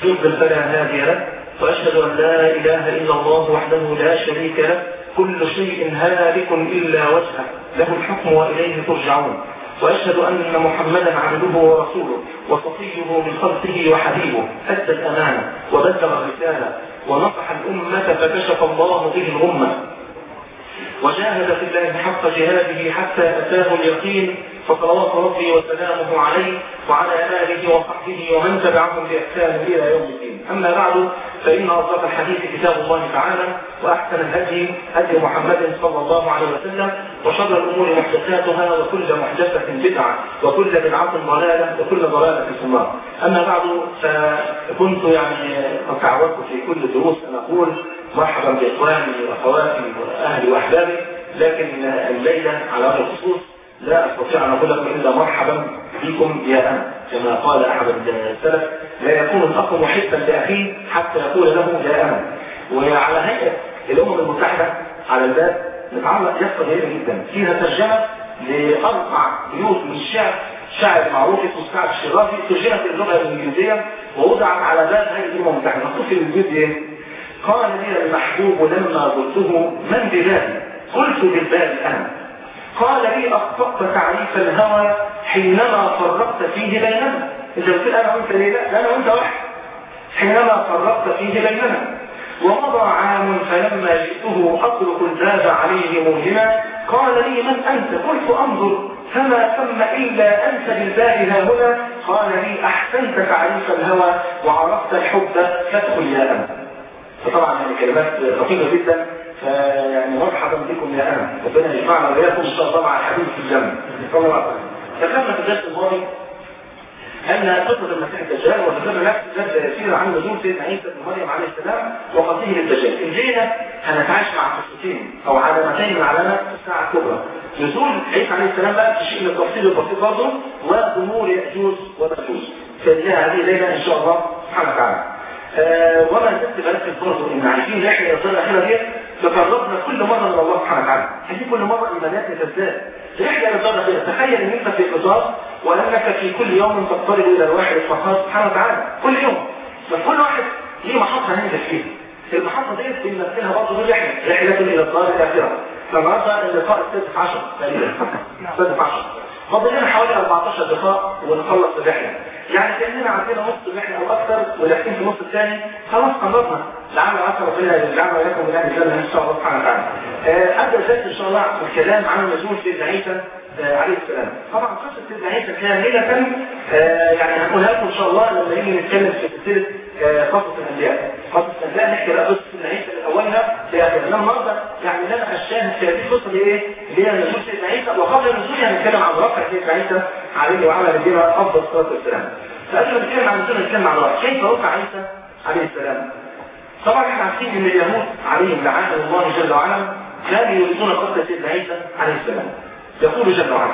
يضلل فلا هادي له وأشهد أن لا إله إلا الله وحده لا شريك له كل شيء هالك إلا وجهه له الحكم وإليه ترجعون وأشهد أن محمدا عبده ورسوله وصفيه من خلقه وحبيبه أدى الأمانة وبلغ الرسالة ونصح الأمة فكشف الله به الأمة وجاهد في الله حق جهاده حتى أتاه اليقين فصلوات ربي وسلامه عليه وعلى آله وصحبه ومن تبعهم بإحسان إلى يوم الدين أما بعد فإن أصدق الحديث كتاب الله تعالى وأحسن الهدي هدي محمد صلى الله عليه وسلم وشر الأمور محدثاتها وكل محدثة بدعة وكل بدعة ضلالة وكل ضلالة في النار أما بعد فكنت يعني قد تعودت في كل دروس أن أقول مرحبا بإخواني وأخواتي وأهلي وأحبابي لكن الليلة على وجه الخصوص لا أستطيع أن أقول لكم إلا مرحبا بكم يا أنا كما قال أحد السلف لا يكون الأخ محبا لأخيه حتى يقول له يا أنا وعلى هيئة الأمم المتحدة على الباب نتعلق يسقى جيدة جدا فيها ترجمة لأربع بيوت من الشعر شاعر معروف اسمه سعد الشرافي ترجمت باللغة الإنجليزية ووضعت على باب هيئة الأمم المتحدة مكتوب في البيوت إيه؟ قال لي المحبوب لما قلته من بلادي قلت بالباب أنا قال لي أخطأت تعريف الهوى حينما فرقت فيه بيننا إذا قلت أنا وأنت ليه لا أنا وأنت واحد حينما فرقت فيه بيننا ومضى عام فلما جئته أطرق الباب عليه موهما قال لي من أنت قلت أنظر فما ثم إلا أنت بالباب ها هنا قال لي أحسنت تعريف الهوى وعرفت الحب فادخل يا أنت فطبعا يعني كلمات لطيفة جدا فيعني مرحبا بكم يا أنا ربنا يجمعنا وإياكم إن شاء الله مع الحبيب في الجنة صلى الله عليه وسلم ذكرنا في الدرس الماضي أن قصة المسيح الدجال وذكرنا نفس نبذة يسيرة عن نزول سيدنا عيسى بن مريم عليه السلام وقتله للدجال إن جينا هنتعايش مع قصتين أو علامتين من علامات الساعة الكبرى نزول عيسى عليه السلام بقى في شيء من التفصيل البسيط برضه وظهور يأجوج ومأجوج فإنها هذه الليلة إن شاء الله سبحانه وتعالى أه وما زلت بركز برضه إن عايزين رحلة الإصدار الأخيرة دي تقربنا كل مرة من الله سبحانه وتعالى عايزين كل مرة إيماناتنا تزداد رحلة الإصدار الأخيرة تخيل إن أنت في قطار وأنك في كل يوم تقترب إلى الواحد الفقار سبحانه وتعالى كل يوم بس كل واحد ليه محطة هننزل فيها المحطة دي بنمثلها برضه بالرحلة رحلة إلى الدار الآخرة فالنهارده اللقاء السادس عشر تقريبا السادس عشر فاضل لنا حوالي 14 لقاء ونخلص الرحلة يعني كأننا عندنا نص الرحلة أو أكثر ولكن في النص الثاني خلاص قربنا لعل عسى ربنا يجعلنا وإياكم من أهل الجنة إن شاء الله سبحانه وتعالى. أبدأ ذات إن شاء الله الكلام عن نزول سيدنا عيسى عليه السلام. طبعا قصة سيدنا عيسى كاملة يعني هنقولها لكم إن شاء الله لما نيجي نتكلم في سلسلة قصة الأنبياء. قصة الأنبياء نحكي بقى قصة سيدنا عيسى من أولها لآخرها. إنما النهارده يعني لنا الشاهد في هذه القصة اللي إيه؟ اللي هي نزول سيدنا عيسى وقبل النزول هنتكلم عن رفع سيدنا عيسى عليه وعلى نبينا أفضل الصلاة والسلام. فقبل ما نتكلم عن النزول نتكلم عن رفع كيف رفع عيسى عليه السلام؟ طبعا احنا عارفين ان اليهود عليهم لعنه الله جل وعلا كانوا يريدون قتل سيدنا عيسى عليه السلام يقول جل وعلا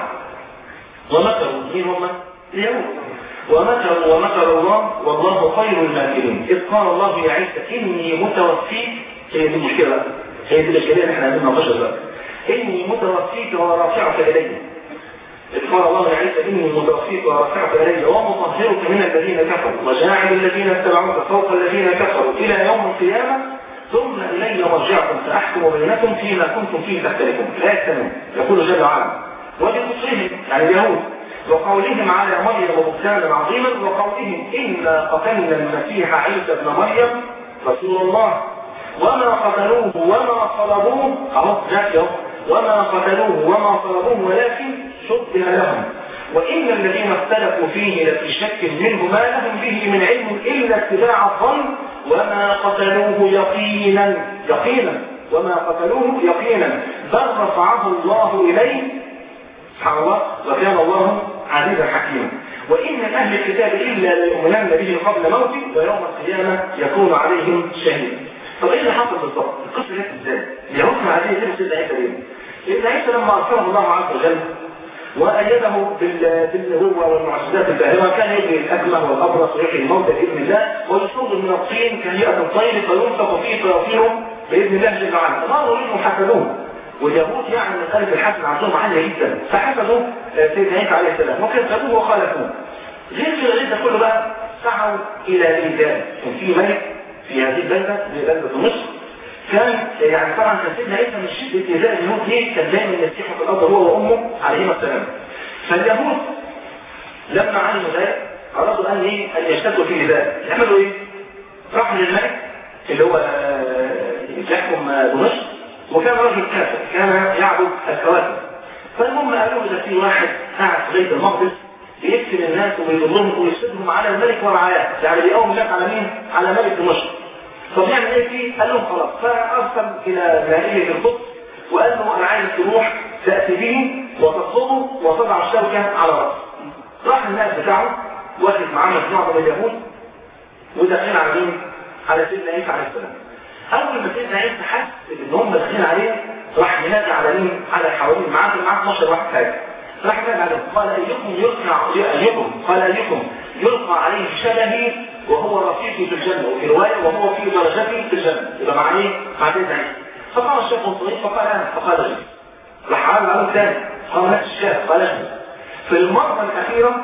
ومكروا مين هم؟ اليهود ومكروا ومكر الله والله خير الماكرين اذ قال الله يا عيسى اني متوفيك هي دي المشكله هي دي الاشكاليه اللي احنا عايزين نناقشها دلوقتي اني متوفيك ورافعك الي إذ قال الله يا عيسى إني متوفيك ورافعك إلي ومطهرك من الذين كفروا وجاعل الذين اتبعوك فوق الذين كفروا إلى يوم القيامة ثم إلي مرجعكم فأحكم بينكم فيما كنتم فيه تختلفون لا يستمعون يقول جل وعلا وبكفرهم يعني اليهود وقولهم على مريم بهتانا عظيما وقولهم إنا قتلنا المسيح عيسى ابن مريم رسول الله وما قتلوه وما صلبوه أهو ذاك وما قتلوه وما صلبوه ولكن شبه لهم وإن الذين اختلفوا فيه لفي شك منه ما لهم به من علم إلا اتباع الظن وما قتلوه يقينا يقينا وما قتلوه يقينا بل رفعه الله إليه سبحان الله وكان الله عزيزا حكيما وإن من أهل الكتاب إلا ليؤمنن به قبل موته ويوم القيامة يكون عليهم شهيد طب ايه اللي حصل بالظبط؟ القصه جت ازاي؟ اليهود ما عايزين يسيبوا سيدنا عيسى ليه؟ سيدنا عيسى لما ارسله الله عز وجل وأيده بالهو والمعجزات الباهرة كان يجري الأكمه والأبرص ويحيي الموتى بإذن الله ويصوب من الطين كهيئة الطير فينفخ فيه فيطير بإذن الله جل وعلا فصاروا منهم حسدوه واليهود يعني مسألة الحسد عندهم عالية جدا فحسدوا سيدنا عيسى عليه السلام وكذبوه وخالفوه غير كده غير ده كله بقى سعوا الى ايجاد كان في ملك في هذه البلده في بلده مصر كان يعني طبعا كان سيدنا عيسى من شده ايذاء اليهود ليه كان دايما يسيحوا في الارض هو وامه عليهما السلام فاليهود لما علموا ذلك ارادوا ان ايه ان يشتدوا في ذلك يعملوا ايه؟ راحوا للملك اللي هو يحكم دمشق وكان رجل كافر كان يعبد الكواكب فالمهم قالوا ده في واحد قاعد في بيت المقدس بيقتل الناس ويضرهم ويسدهم على الملك ورعاياه يعني بيقوم الناس على مين؟ على ملك دمشق طب يعمل ايه فيه؟ قال لهم خلاص فارسل الى نائله القدس وقال له انا عايز تروح تاتي به وتصبه وتضع الشوكه على راسه راح الناس بتاعه واخد معاه مجموعه من اليهود وداخلين على مين؟ على سيدنا عيسى عليه السلام اول ما سيدنا عيسى حس ان هم داخلين عليه راح ينادي على مين؟ على حوالين معاه معاه 12 واحد حاجه راح ينادي عليهم قال ايكم يلقى ايكم قال ايكم يلقى عليه شبهي وهو رفيقي في الجنه وفي روايه وهو في درجتي في الجنه يبقى مع ايه؟ مع سيدنا عيسى فقام الشيخ الصغير فقال انا فقال لي راح عمل عليهم ثاني قام نفس الشيخ قال لي في المره الاخيره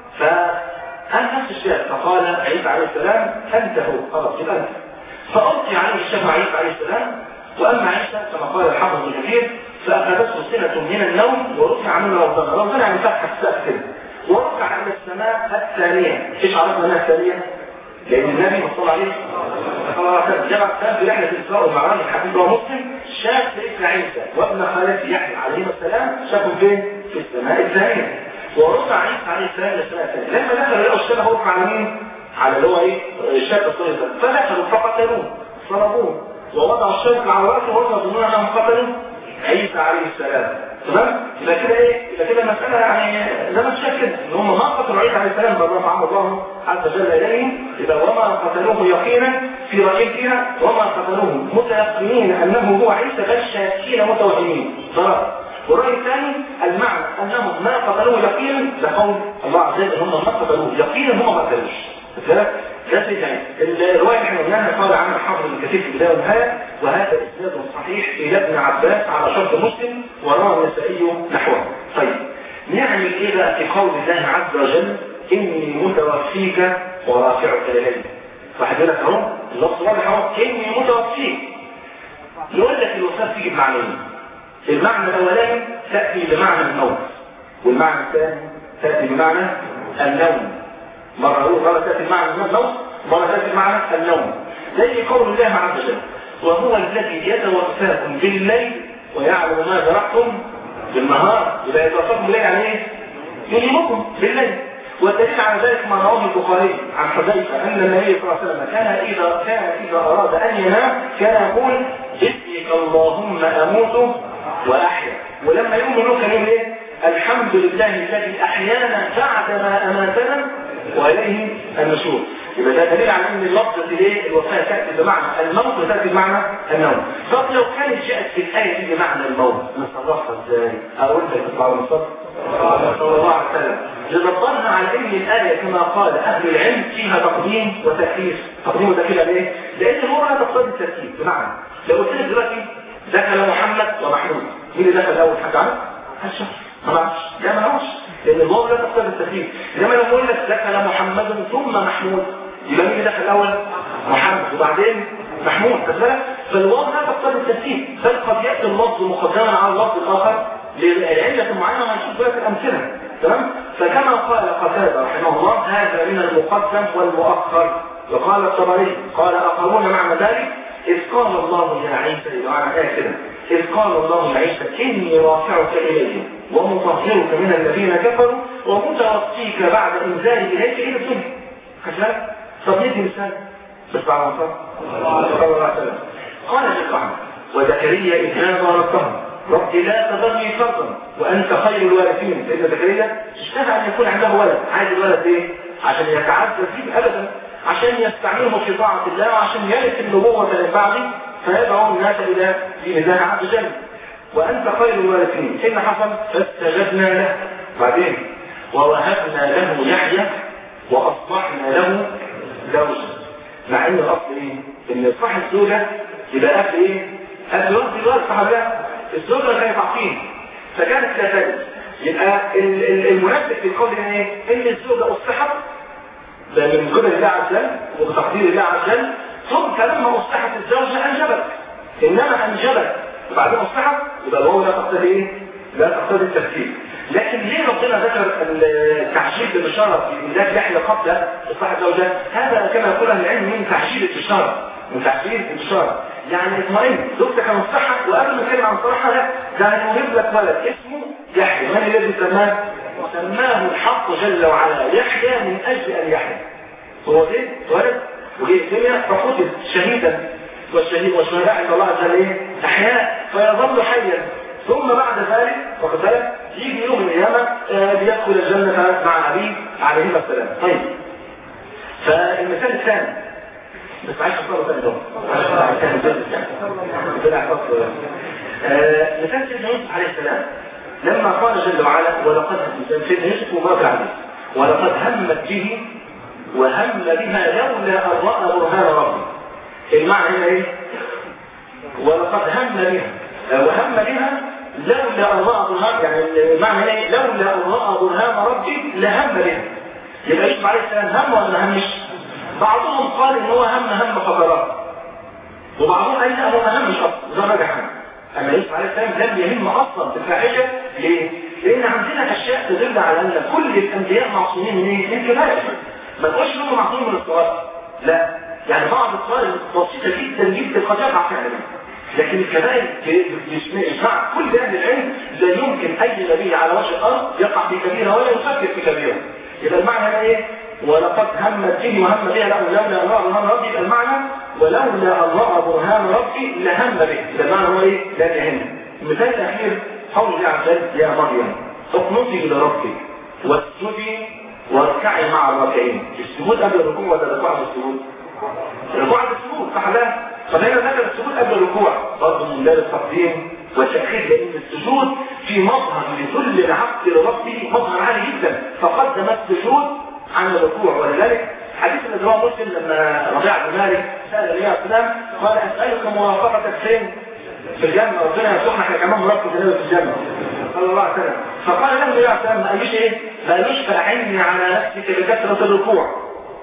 فقال نفس الشيخ فقال عيسى عليه السلام انت هو خلاص يبقى انت فألقي عليه الشيخ عيسى عليه السلام وأما عيسى كما قال الحافظ ابن كثير فأخذته سنة من النوم ورفع منه ربنا ربنا يعني فتح السقف كده ورفع إلى السماء الثانية ايش عرفنا انها الثانية؟ لأن النبي صلى الله عليه وسلم جمع السلام في رحلة الإسراء والمعراج الحديث ومسلم شاف سيدنا عيسى وابن خالته يحيى عليهما السلام شافوا فين؟ في السماء الثانية ورفع عيسى عليه السلام إلى السماء الثانية لما دخل لقوا الشبه وقع على مين؟ على اللي هو ايه الشاب الصغير ده فدخلوا فقتلوه صلبوه ووضعوا الشوك على راسه وهم يظنون انهم قتلوا عيسى عليه السلام تمام يبقى كده ايه يبقى كده المساله يعني زي ما شايف كده ان هم ما قتلوا عيسى عليه السلام بل رفعه الله عز وجل اليهم يبقى وما قتلوه يقينا في رايهم فيها وما قتلوه متيقنين انه هو عيسى بل شاكين متوهمين خلاص والرأي الثاني المعنى أنهم ما قتلوه يقينا ده قول الله عز وجل هم ما قتلوه يقينا هم ما قتلوش بالك ده سيدنا الرواية اللي احنا قلناها قال عنها حافظ الكثير في البداية والنهاية وهذا إسناد صحيح إلى ابن عباس على شرط مسلم وروى النسائي نحوه طيب نعمل إيه بقى في قول الله عز وجل إني متوفيك ورافعك إلي واحد يقول لك أهو اللفظ واضح أهو إني متوفيك يقول لك الوفاة تيجي بمعنيين المعنى الأولاني تأتي بمعنى الموت والمعنى الثاني تأتي بمعنى النوم مرة أقول مرة تأتي بمعنى الموت مرة تأتي بمعنى النوم زي قول الله عز وجل وهو الذي يتوفاكم بالليل ويعلم ما جرحتم بالنهار يبقى يتوفاكم بالليل يعني ايه؟ يليمكم بالليل والدليل على ذلك ما رواه البخاري عن حذيفه ان النبي صلى الله عليه وسلم كان اذا كان اذا اراد ان ينام كان يقول باسمك اللهم اموت واحيا ولما يقوم منه كان يقول ايه؟ الحمد لله الذي احيانا بعد ما اماتنا واليه النشور يبقى ده دليل على ان اللفظ الايه الوفاه تاتي بمعنى الموت وتاتي بمعنى النوم طب لو كانت جاءت في الايه دي بمعنى الموت نصرفها ازاي؟ اقول لك تطلع من الصدر صلى الله عليه وسلم لنظرنا على ان الايه كما قال اهل العلم فيها تقديم وتاخير تقديم وتاخير ليه؟ لان هو لا تقتضي الترتيب بمعنى لو قلت لك دلوقتي دخل محمد ومحمود مين اللي دخل اول حد عارف؟ هشام ما نعرفش لا ما نعرفش لان الواو لا تقتضي الترتيب انما لو بقول لك دخل محمد ثم محمود يبقى مين اللي دخل الاول محمد وبعدين محمود خد بالك فالواو لا تقتضي الترتيب بل قد ياتي اللفظ مقدما على اللفظ الاخر لعله معينه هنشوف بقى في الامثله تمام فكما قال قتاده رحمه الله هذا من المقدم والمؤخر وقال الطبري قال اخرون معنى ذلك إذ قال الله يا عيسى معنى آية كده إذ قال الله يا عيسى إني رافعك إلي ومطهرك من الذين كفروا ومتوفيك بعد إنزالي إليك إلى الدنيا خشلك طب ندي مثال بس بعد ما صلى الله عليه وسلم قال شيخ وزكريا إذ نادى ربه رب لا تذرني فردا وأنت خير الوارثين لأن زكريا اشتهى أن يكون عنده ولد عايز الولد إيه؟ عشان يتعزز فيه أبدا عشان يستعمله في طاعة الله وعشان يرث النبوة من بعده فيدعو الناس إلى دين الله عز وجل وأنت خير الوارثين إن حصل فاستجبنا له بعدين ووهبنا له يحيى وأصلحنا له زوجا مع إن الأصل إيه؟ إن صاحب الزوجة يبقى أهل إيه؟ أهل الوقت الوقت صاحب لها الزوجة كانت عقيم فكانت لا تجد يبقى المناسب في القول إن إيه؟ إن الزوجة أصلحت ده من قبل الله عز وجل وبتقدير الله عز وجل ثم فلما اصلحت الزوجه انجبت انما انجبت وبعدين اصلحت يبقى الواو لا تقتضي ايه؟ لا تقتضي التفكير لكن ليه ربنا ذكر التعجيل بالبشاره في ذات يحيى قبل اصلاح الزوجه هذا كما يقول اهل العلم من تعجيل البشاره من تعجيل البشاره يعني اطمئن زوجتك مصلحه وقبل ما نتكلم عن صلاحها لا ده هنوهب لك ولد اسمه يحيى من الذي سماه؟ سماه الحق جل وعلا يحيى من اجل ان يحيى هو ده ولد وجه الدنيا فقتل شهيدا والشهيد والشهداء عند الله عز وجل احياء فيظل حيا ثم بعد ذلك واخد بالك يجي يوم من القيامه ليدخل الجنه مع ابيه عليهما السلام طيب فالمثال الثاني بس عايز اختاره ثاني دور مثال سيدنا يوسف عليه السلام لما قال جل وعلا ولقد سيدنا يوسف ومرات العزيز ولقد همت به وهم بها لولا ان راى برهان ربه المعنى هنا ايه ولقد هم بها وهم بها لولا ان راى برهان يعني المعنى هنا ايه لولا ان راى برهان ربي لهم بها يبقى يوسف عليه السلام هم ولا ما همش بعضهم قال ان هو هم هم فقرات وبعضهم قال لا هو ما همش اصلا ده رجع هم اما يوسف عليه السلام لم يهم اصلا في الفاحشه ليه؟ لان عندنا اشياء تدل على ان كل الانبياء معصومين من ايه؟ من كبائر ما تقولش انهم معصومين من الصغار لا يعني بعض الصغار بسيطه جدا جدا قد يقع فعلا لكن الكبائر يجمع كل اهل العلم لا يمكن اي نبي على وجه الارض يقع في كبيره ولا يفكر في كبيره يبقى المعنى هنا ايه ولقد همت به وهم بها له لولا ان راى برهان ربي يبقى المعنى ولولا ان راى برهان ربي لهم به يبقى المعنى هو ايه لم يهم المثال الاخير قول الله عز وجل يا مريم اقنطي الى ربك واسجدي واركعي مع الراكعين السجود قبل الركوع ولا الركوع قبل السجود؟ الركوع قبل السجود صح لا؟ طب هنا ذكر السجود قبل الركوع برضه من باب التقديم والتأخير لأن السجود في مظهر لذل العبد لربه مظهر عالي جدا فقدم السجود عن الركوع ولذلك حديث اللي هو مسلم لما ربيع بن مالك سأل النبي عليه السلام قال أسألك موافقتك فين؟ في الجنة ربنا يرزقنا احنا كمان مرافق في الجنة صلى الله عليه وسلم فقال له النبي عليه السلام ما قالوش ايه؟ ما قالوش فأعني على نفسك بكثرة الركوع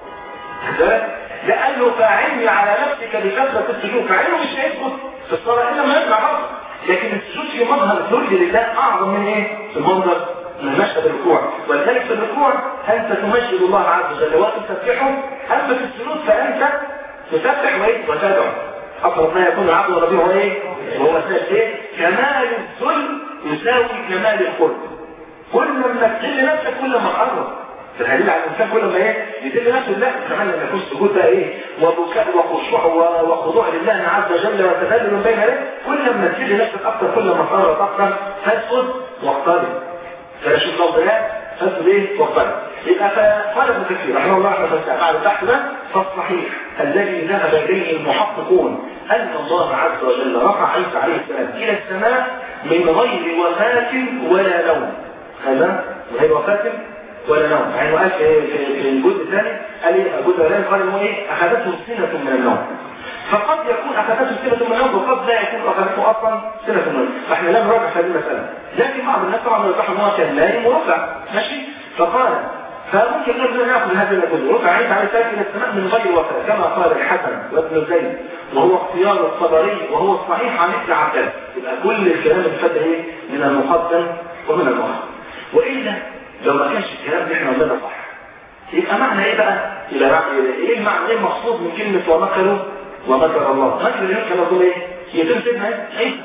لا قال له فأعني على نفسك بكثرة السجود مع انه مش هيسجد في الصلاة إلا ما يرجع برضه لكن السجود في مظهر الذل لله أعظم من ايه؟ في المنظر من مشهد الركوع ولذلك في الركوع أنت تمجد الله عز وجل وتسبحه أما في السجود فأنت تسبح وإيه؟ وتدعو أقرب ما يكون العبد وربه هو إيه؟ وهو سجد إيه؟ كمال الذل يساوي كمال القرب كل ما تذل نفسك كل ما تقرب في الحديث عن الانسان كل ما ايه يذل نفسه لا كمان لما يكون السجود ده ايه وبكاء وخشوع وخضوع لله عز وجل وتذلل بين يديه كل ما تذل نفسك اكثر كل ما تقرب اكثر تسجد واقترب فلاش الضوء فاسجد ايه واقترب يبقى فقال ابن كثير رحمه الله رحمه الله بعد البحث ده فالصحيح الذي ذهب اليه المحققون ان الله عز وجل رفع عيسى عليه السلام الى السماء من غير وفاه ولا نوم هذا غير وفاه ولا نوم يعني قال في في الجزء الثاني قال ايه الجزء الاولاني قال انه ايه اخذته سنه من النوم فقد يكون اخذته سنه من النوم وقد لا يكون اخذته اصلا سنه من النوم فاحنا لا نراجع هذه المساله لكن بعض الناس طبعا يرجح ان هو كان نايم ورفع ماشي فقال فممكن نقدر ناخذ هذا الجزء رفع عيسى عليه السلام الى السماء من غير وفاه كما قال الحسن وابن زيد وهو اختيار الطبري وهو الصحيح عن ابن عباس يبقى كل الكلام اللي فات ايه من المقدم ومن المؤخر والا لو ما كانش الكلام ده احنا قلنا صح يبقى معنى ايه بقى يبقى ايه المعنى ايه المقصود من كلمه ومكروا ومكر الله مكر اليوم كان يقول ايه يتم سيدنا عيسى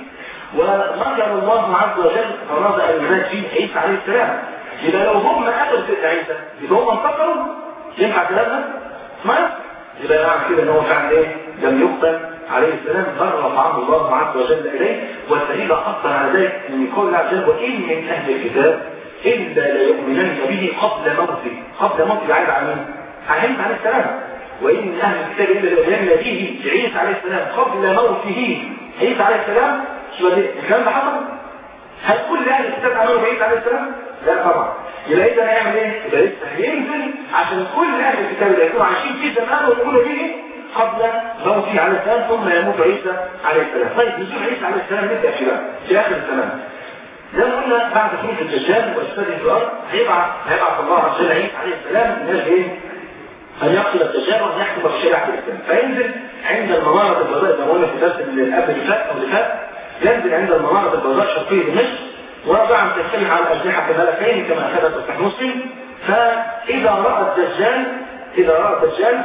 ومكر الله عز وجل اراد ان يناد فيه عيسى عليه السلام يبقى لو هم قتلوا سيدنا عيسى يبقى هم انتصروا ينفع كلامنا ما يبقى معنى كده ان هو فعلا ايه لم يقتل عليه السلام بل رفعه الله عز وجل اليه والدليل اكثر على ذلك من قول الله عز وجل وان من اهل الكتاب إلا ليؤمنن به قبل موته قبل موت العيد على مين؟ على عيسى عليه السلام وإن من أهل الكتاب إلا ليؤمنن به عيسى عليه السلام قبل موته عيسى عليه السلام شو الكلام ده حصل؟ هل كل أهل الكتاب عملوا بعيسى عليه السلام؟ لا طبعا يبقى إذا هيعمل إيه؟ يبقى لسه هينزل عشان كل أهل الكتاب اللي يكونوا عايشين في زمان ويقولوا به قبل موته عليه السلام ثم يموت عيسى عليه السلام طيب نزول عيسى عليه السلام نبدأ في بقى في آخر الزمان زي ما قلنا بعد خروج الدجال واستاذ في الارض هيبعث هيبعث الله عز وجل عيسى عليه السلام الناس ايه؟ أن يقتل الدجال وأن يحكم بشريعة الإسلام فينزل عند المنارة البيضاء زي ما قلنا في الدرس اللي قبل اللي فات أو اللي فات ينزل عند المنارة البيضاء شرقية دمشق وطبعا تختلف على أجنحة الملكين كما ثبت في صحيح مسلم فإذا رأى الدجال إذا رأى الدجال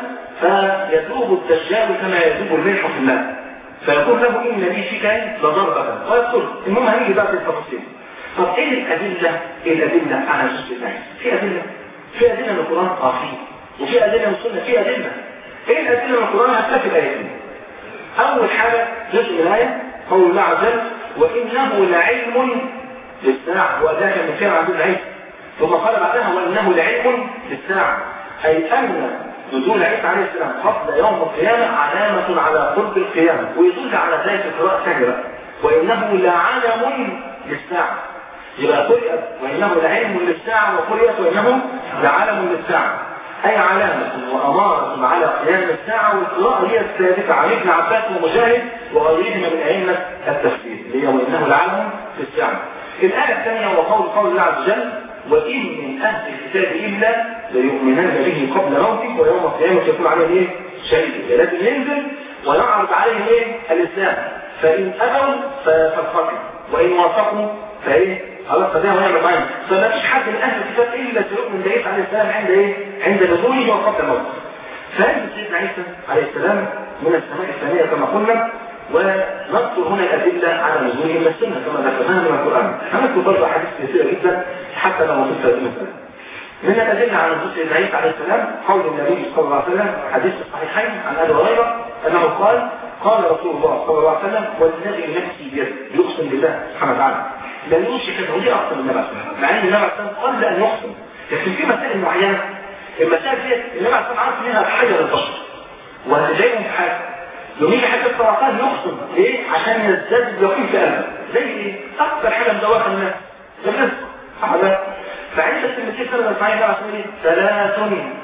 فيذوب الدجال كما يذوب الملح في الماء فيقول له إن لي فيك لضربة ويقول المهم هنيجي بقى في التفاصيل طب ايه الأدلة ايه الأدلة على نصوص الله في أدلة في أدلة من القرآن اه في وفي أدلة من السنة في أدلة ايه الأدلة من القرآن هتلاقي الآيتين أول حاجة جزء الآية قول الله عز وجل وإنه لعلم للساعة وذاك من كان عبد العلم ثم قال بعدها وإنه لعلم للساعة أي أن نزول عيسى عليه السلام قبل يوم القيامة علامة على قرب القيامة ويدل على ذلك القراءة الثانية وإنه لعلم للساعة يبقى قرئت وإنه لعلم للساعة وقرئت وإنه لعلم للساعة أي علامة وأمارة على قيام الساعة والقراءة هي الثابتة عن ابن عباس ومجاهد وغيرهما من أئمة التفسير هي وإنه لعلم للساعة الآية الثانية وقول قول الله عز وجل وإن من أهل الكتاب إلا ليؤمنن به قبل موته ويوم القيامة يكون عليه إيه؟ شهيد لازم ينزل ويعرض عليه إيه؟ الإسلام فإن أبوا فالقتل وإن وافقوا فإيه؟ خلاص فده وهي معين فما فيش حد من أهل الكتاب إلا سيؤمن بعيسى عليه السلام عند إيه؟ عند نزوله وقبل موته فهذا سيدنا عيسى عليه السلام من السماء الثانية كما قلنا ونذكر هنا الأدلة على نزوله من السنة كما ذكرناها من القرآن هنذكر برضه حديث كثيرة جدا حتى لو وصلت هذه المسألة من الأدلة على نزول سيدنا عيسى عليه السلام قول النبي صلى الله عليه وسلم حديث الصحيحين عن أبي هريرة أنه قال قال رسول الله صلى الله عليه وسلم والذي نفسي بيده يقسم بالله سبحانه وتعالى لن يوشك أن ودي أقسم النبي عليه السلام مع أن النبي عليه السلام قبل أن يقسم لكن في مسائل معينة المسائل دي النبي عليه السلام عارف منها حاجة للبشر وهتجايبهم في حاجة يوم يجي حاجة السرطان يقسم ليه؟ عشان يزداد اليقين في قلبه زي ايه؟ أكثر حاجة مدوخة الناس الرزق صح ولا فعند التلميذين سنة الفعين ده عشان ايه؟ ثلاث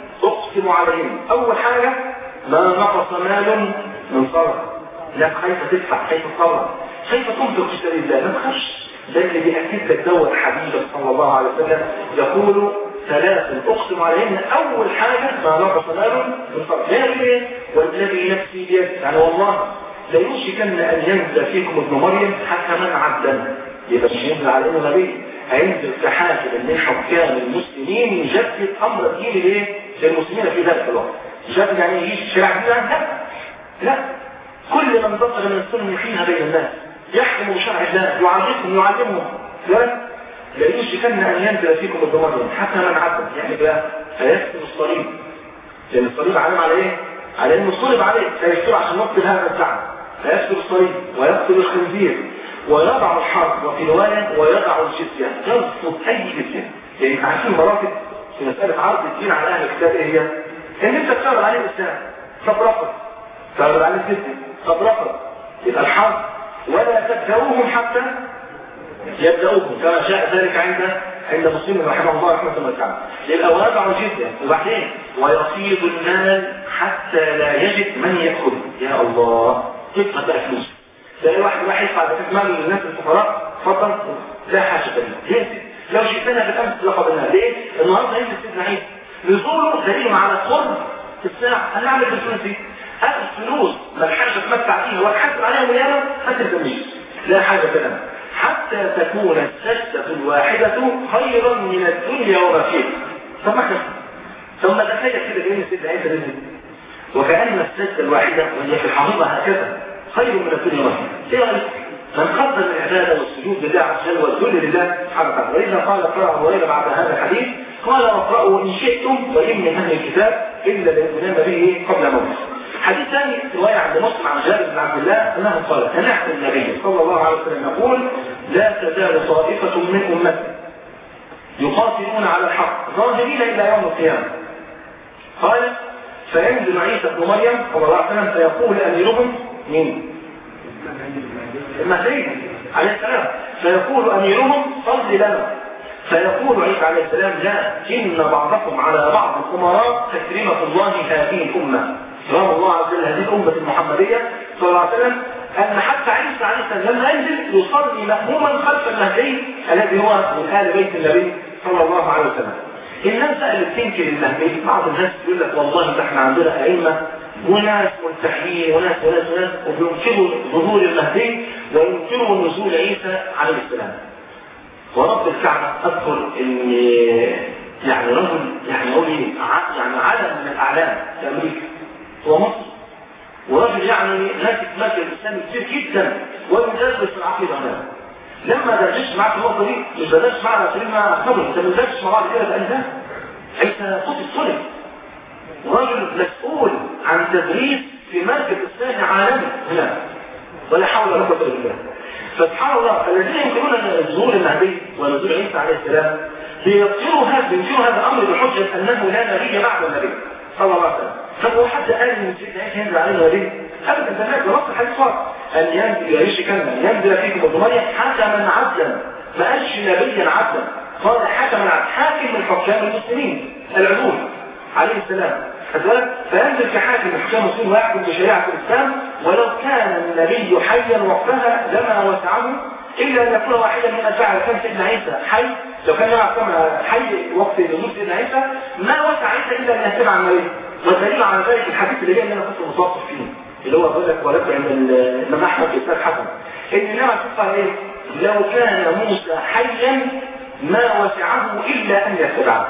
أقسم عليهم أول حاجة ما نقص مال من صدقة لا خايفة تدفع خايفة تصرف خايفة تنفق في سبيل الله ما تخافش ده اللي بيأكد لك دوت حبيبك صلى الله عليه وسلم يقول ثلاث اقسم عليهن اول حاجة ما نقص مال من صدقة هي ايه والذي نفسي بيده يعني والله لا يوشكن ان ينزل فيكم ابن مريم حتى من عبدا يبقى مش ينزل على انه نبي هينزل كحاكم من حكام المسلمين يجدد امر الدين ليه للمسلمين في ذلك الوقت يجدد يعني يجيش شرع الدين لا لا كل من بطل من السنة يحييها بين الناس يحكم بشرع الله يعلمهم يعلمهم لا يوشكن ان ينزل فيكم ابن مريم حتى من عبد يعني بقى فيكتب الصليب لان الصليب علم على ايه؟ على انه صلب عليه فيكتب عشان نقتل هذا الزعم فيكتب الصليب ويقتل الخنزير ويضع الحرب وفي رواية ويضع الجزية يرفض أي جزية يعني عارفين مراتب في مسألة عرض الدين على أهل الكتاب إيه هي؟ إن أنت تشتغل عليه الإسلام طب رفض تشتغل عليه الجزية طب رفض يبقى الحرب ولا تبدأوهم حتى يبدأوكم كما شاء ذلك عند عند مسلم رحمه الله رحمه الله تعالى يبقى ويضع الجزية وبعدين ويصيب المال حتى لا يجد من يأخذه يا الله تبقى بقى فلوس تلاقي واحد راح يدفع زكاة مال للناس الفقراء اتفضل لا حاجة لنا ليه؟ لو شئتنا بالامس لقبلنا ليه؟ النهارده ينزل سيدنا عيسى نزوله دليل على قرب الساعة هنعمل بالفلوس دي هات الفلوس ما الحاجة تمتع فيها وتحاسب عليها ويانا هات التمييز لا حاجة لنا حتى تكون السجدة الواحدة خيرا من الدنيا وما فيها طب ما احنا ثم تخيل كده جايين سيدنا عيسى نزل وكأن السجدة الواحدة وهي في الحقيقة هكذا خير من الدنيا والآخرة ايه رأيك؟ من قدر العبادة والسجود لله عز وجل والذل لله سبحانه وتعالى ولذا قال قرأ هريرة بعد هذا الحديث قال واقرأوا إن شئتم وإن من أهل الكتاب إلا ليؤمنن به قبل موته حديث ثاني رواية عند مسلم عن جابر بن عبد الله أنه قال سمعت النبي صلى الله عليه وسلم يقول لا تزال طائفة من أمتي يقاتلون على الحق ظاهرين إلى يوم القيامة قال فينزل عيسى بن مريم صلى الله عليه وسلم فيقول أميرهم مين؟ المهدي عليه السلام فيقول أميرهم صل لنا فيقول عيسى عليه السلام لا إن بعضكم على بعض الأمراء تكريمة الله هذه الأمة رحمه الله عز وجل هذه الأمة المحمدية صلى الله عليه وسلم أن حتى عيسى عليه السلام لما ينزل يصلي مأموما خلف المهدي الذي هو من آل بيت النبي صلى الله عليه وسلم الناس بقى اللي بتنكر المهدي بعض الناس يقول لك والله ده احنا عندنا ائمه وناس ملتحين وناس وناس وناس وبينكروا ظهور المهدي وينكروا نزول عيسى عليه السلام ورب الكعبة أذكر إن يعني رجل يعني هو يعني علم من الأعلام في أمريكا هو مصر ورجل يعني ناسك مادة الإسلام كتير جدا ويدرس العقيدة هنا لما درجش معاه في النقطة دي مش بدرش معاه على سبيل ما خبر انت ما درجش مع بعض كده في ده عيسى قصة صلب ورجل مسؤول عن تدريس في مركز إسلامي عالمي هنا ولا حول ولا قوة إلا بالله سبحان الله الذين ينكرون ظهور المهدي ونزول عيسى عليه السلام بيذكروا هذا بينكروا هذا الامر بحجه انه لا نبي بعد النبي صلى الله عليه وسلم طب هو حد قال ان سيدنا عيسى ينزل عليه النبي ابدا ده هناك نص الحديث صار ان ينزل يعيش كلمه ينزل فيكم ابن مريم حكما عدلا ما قالش نبيا عدلا قال حكما عدلا حاكم من حكام المسلمين العدول عليه السلام فينزل كحاكم حكام المسلمين ويحكم بشريعه الاسلام ولو كان النبي حيا وقتها لما وسعه الا ان يكون واحدا من اتباع كان سيدنا عيسى حي لو كان يعلم حي وقت نزول سيدنا عيسى ما وسع عيسى الا ان يتبع النبي والدليل على ذلك الحديث اللي جاي ان انا كنت متوقف فيه اللي هو بيقول لك ولكن عند الامام احمد في اسناد حسن ان النبي قال ايه لو كان موسى حيا ما وسعه الا ان يتبعه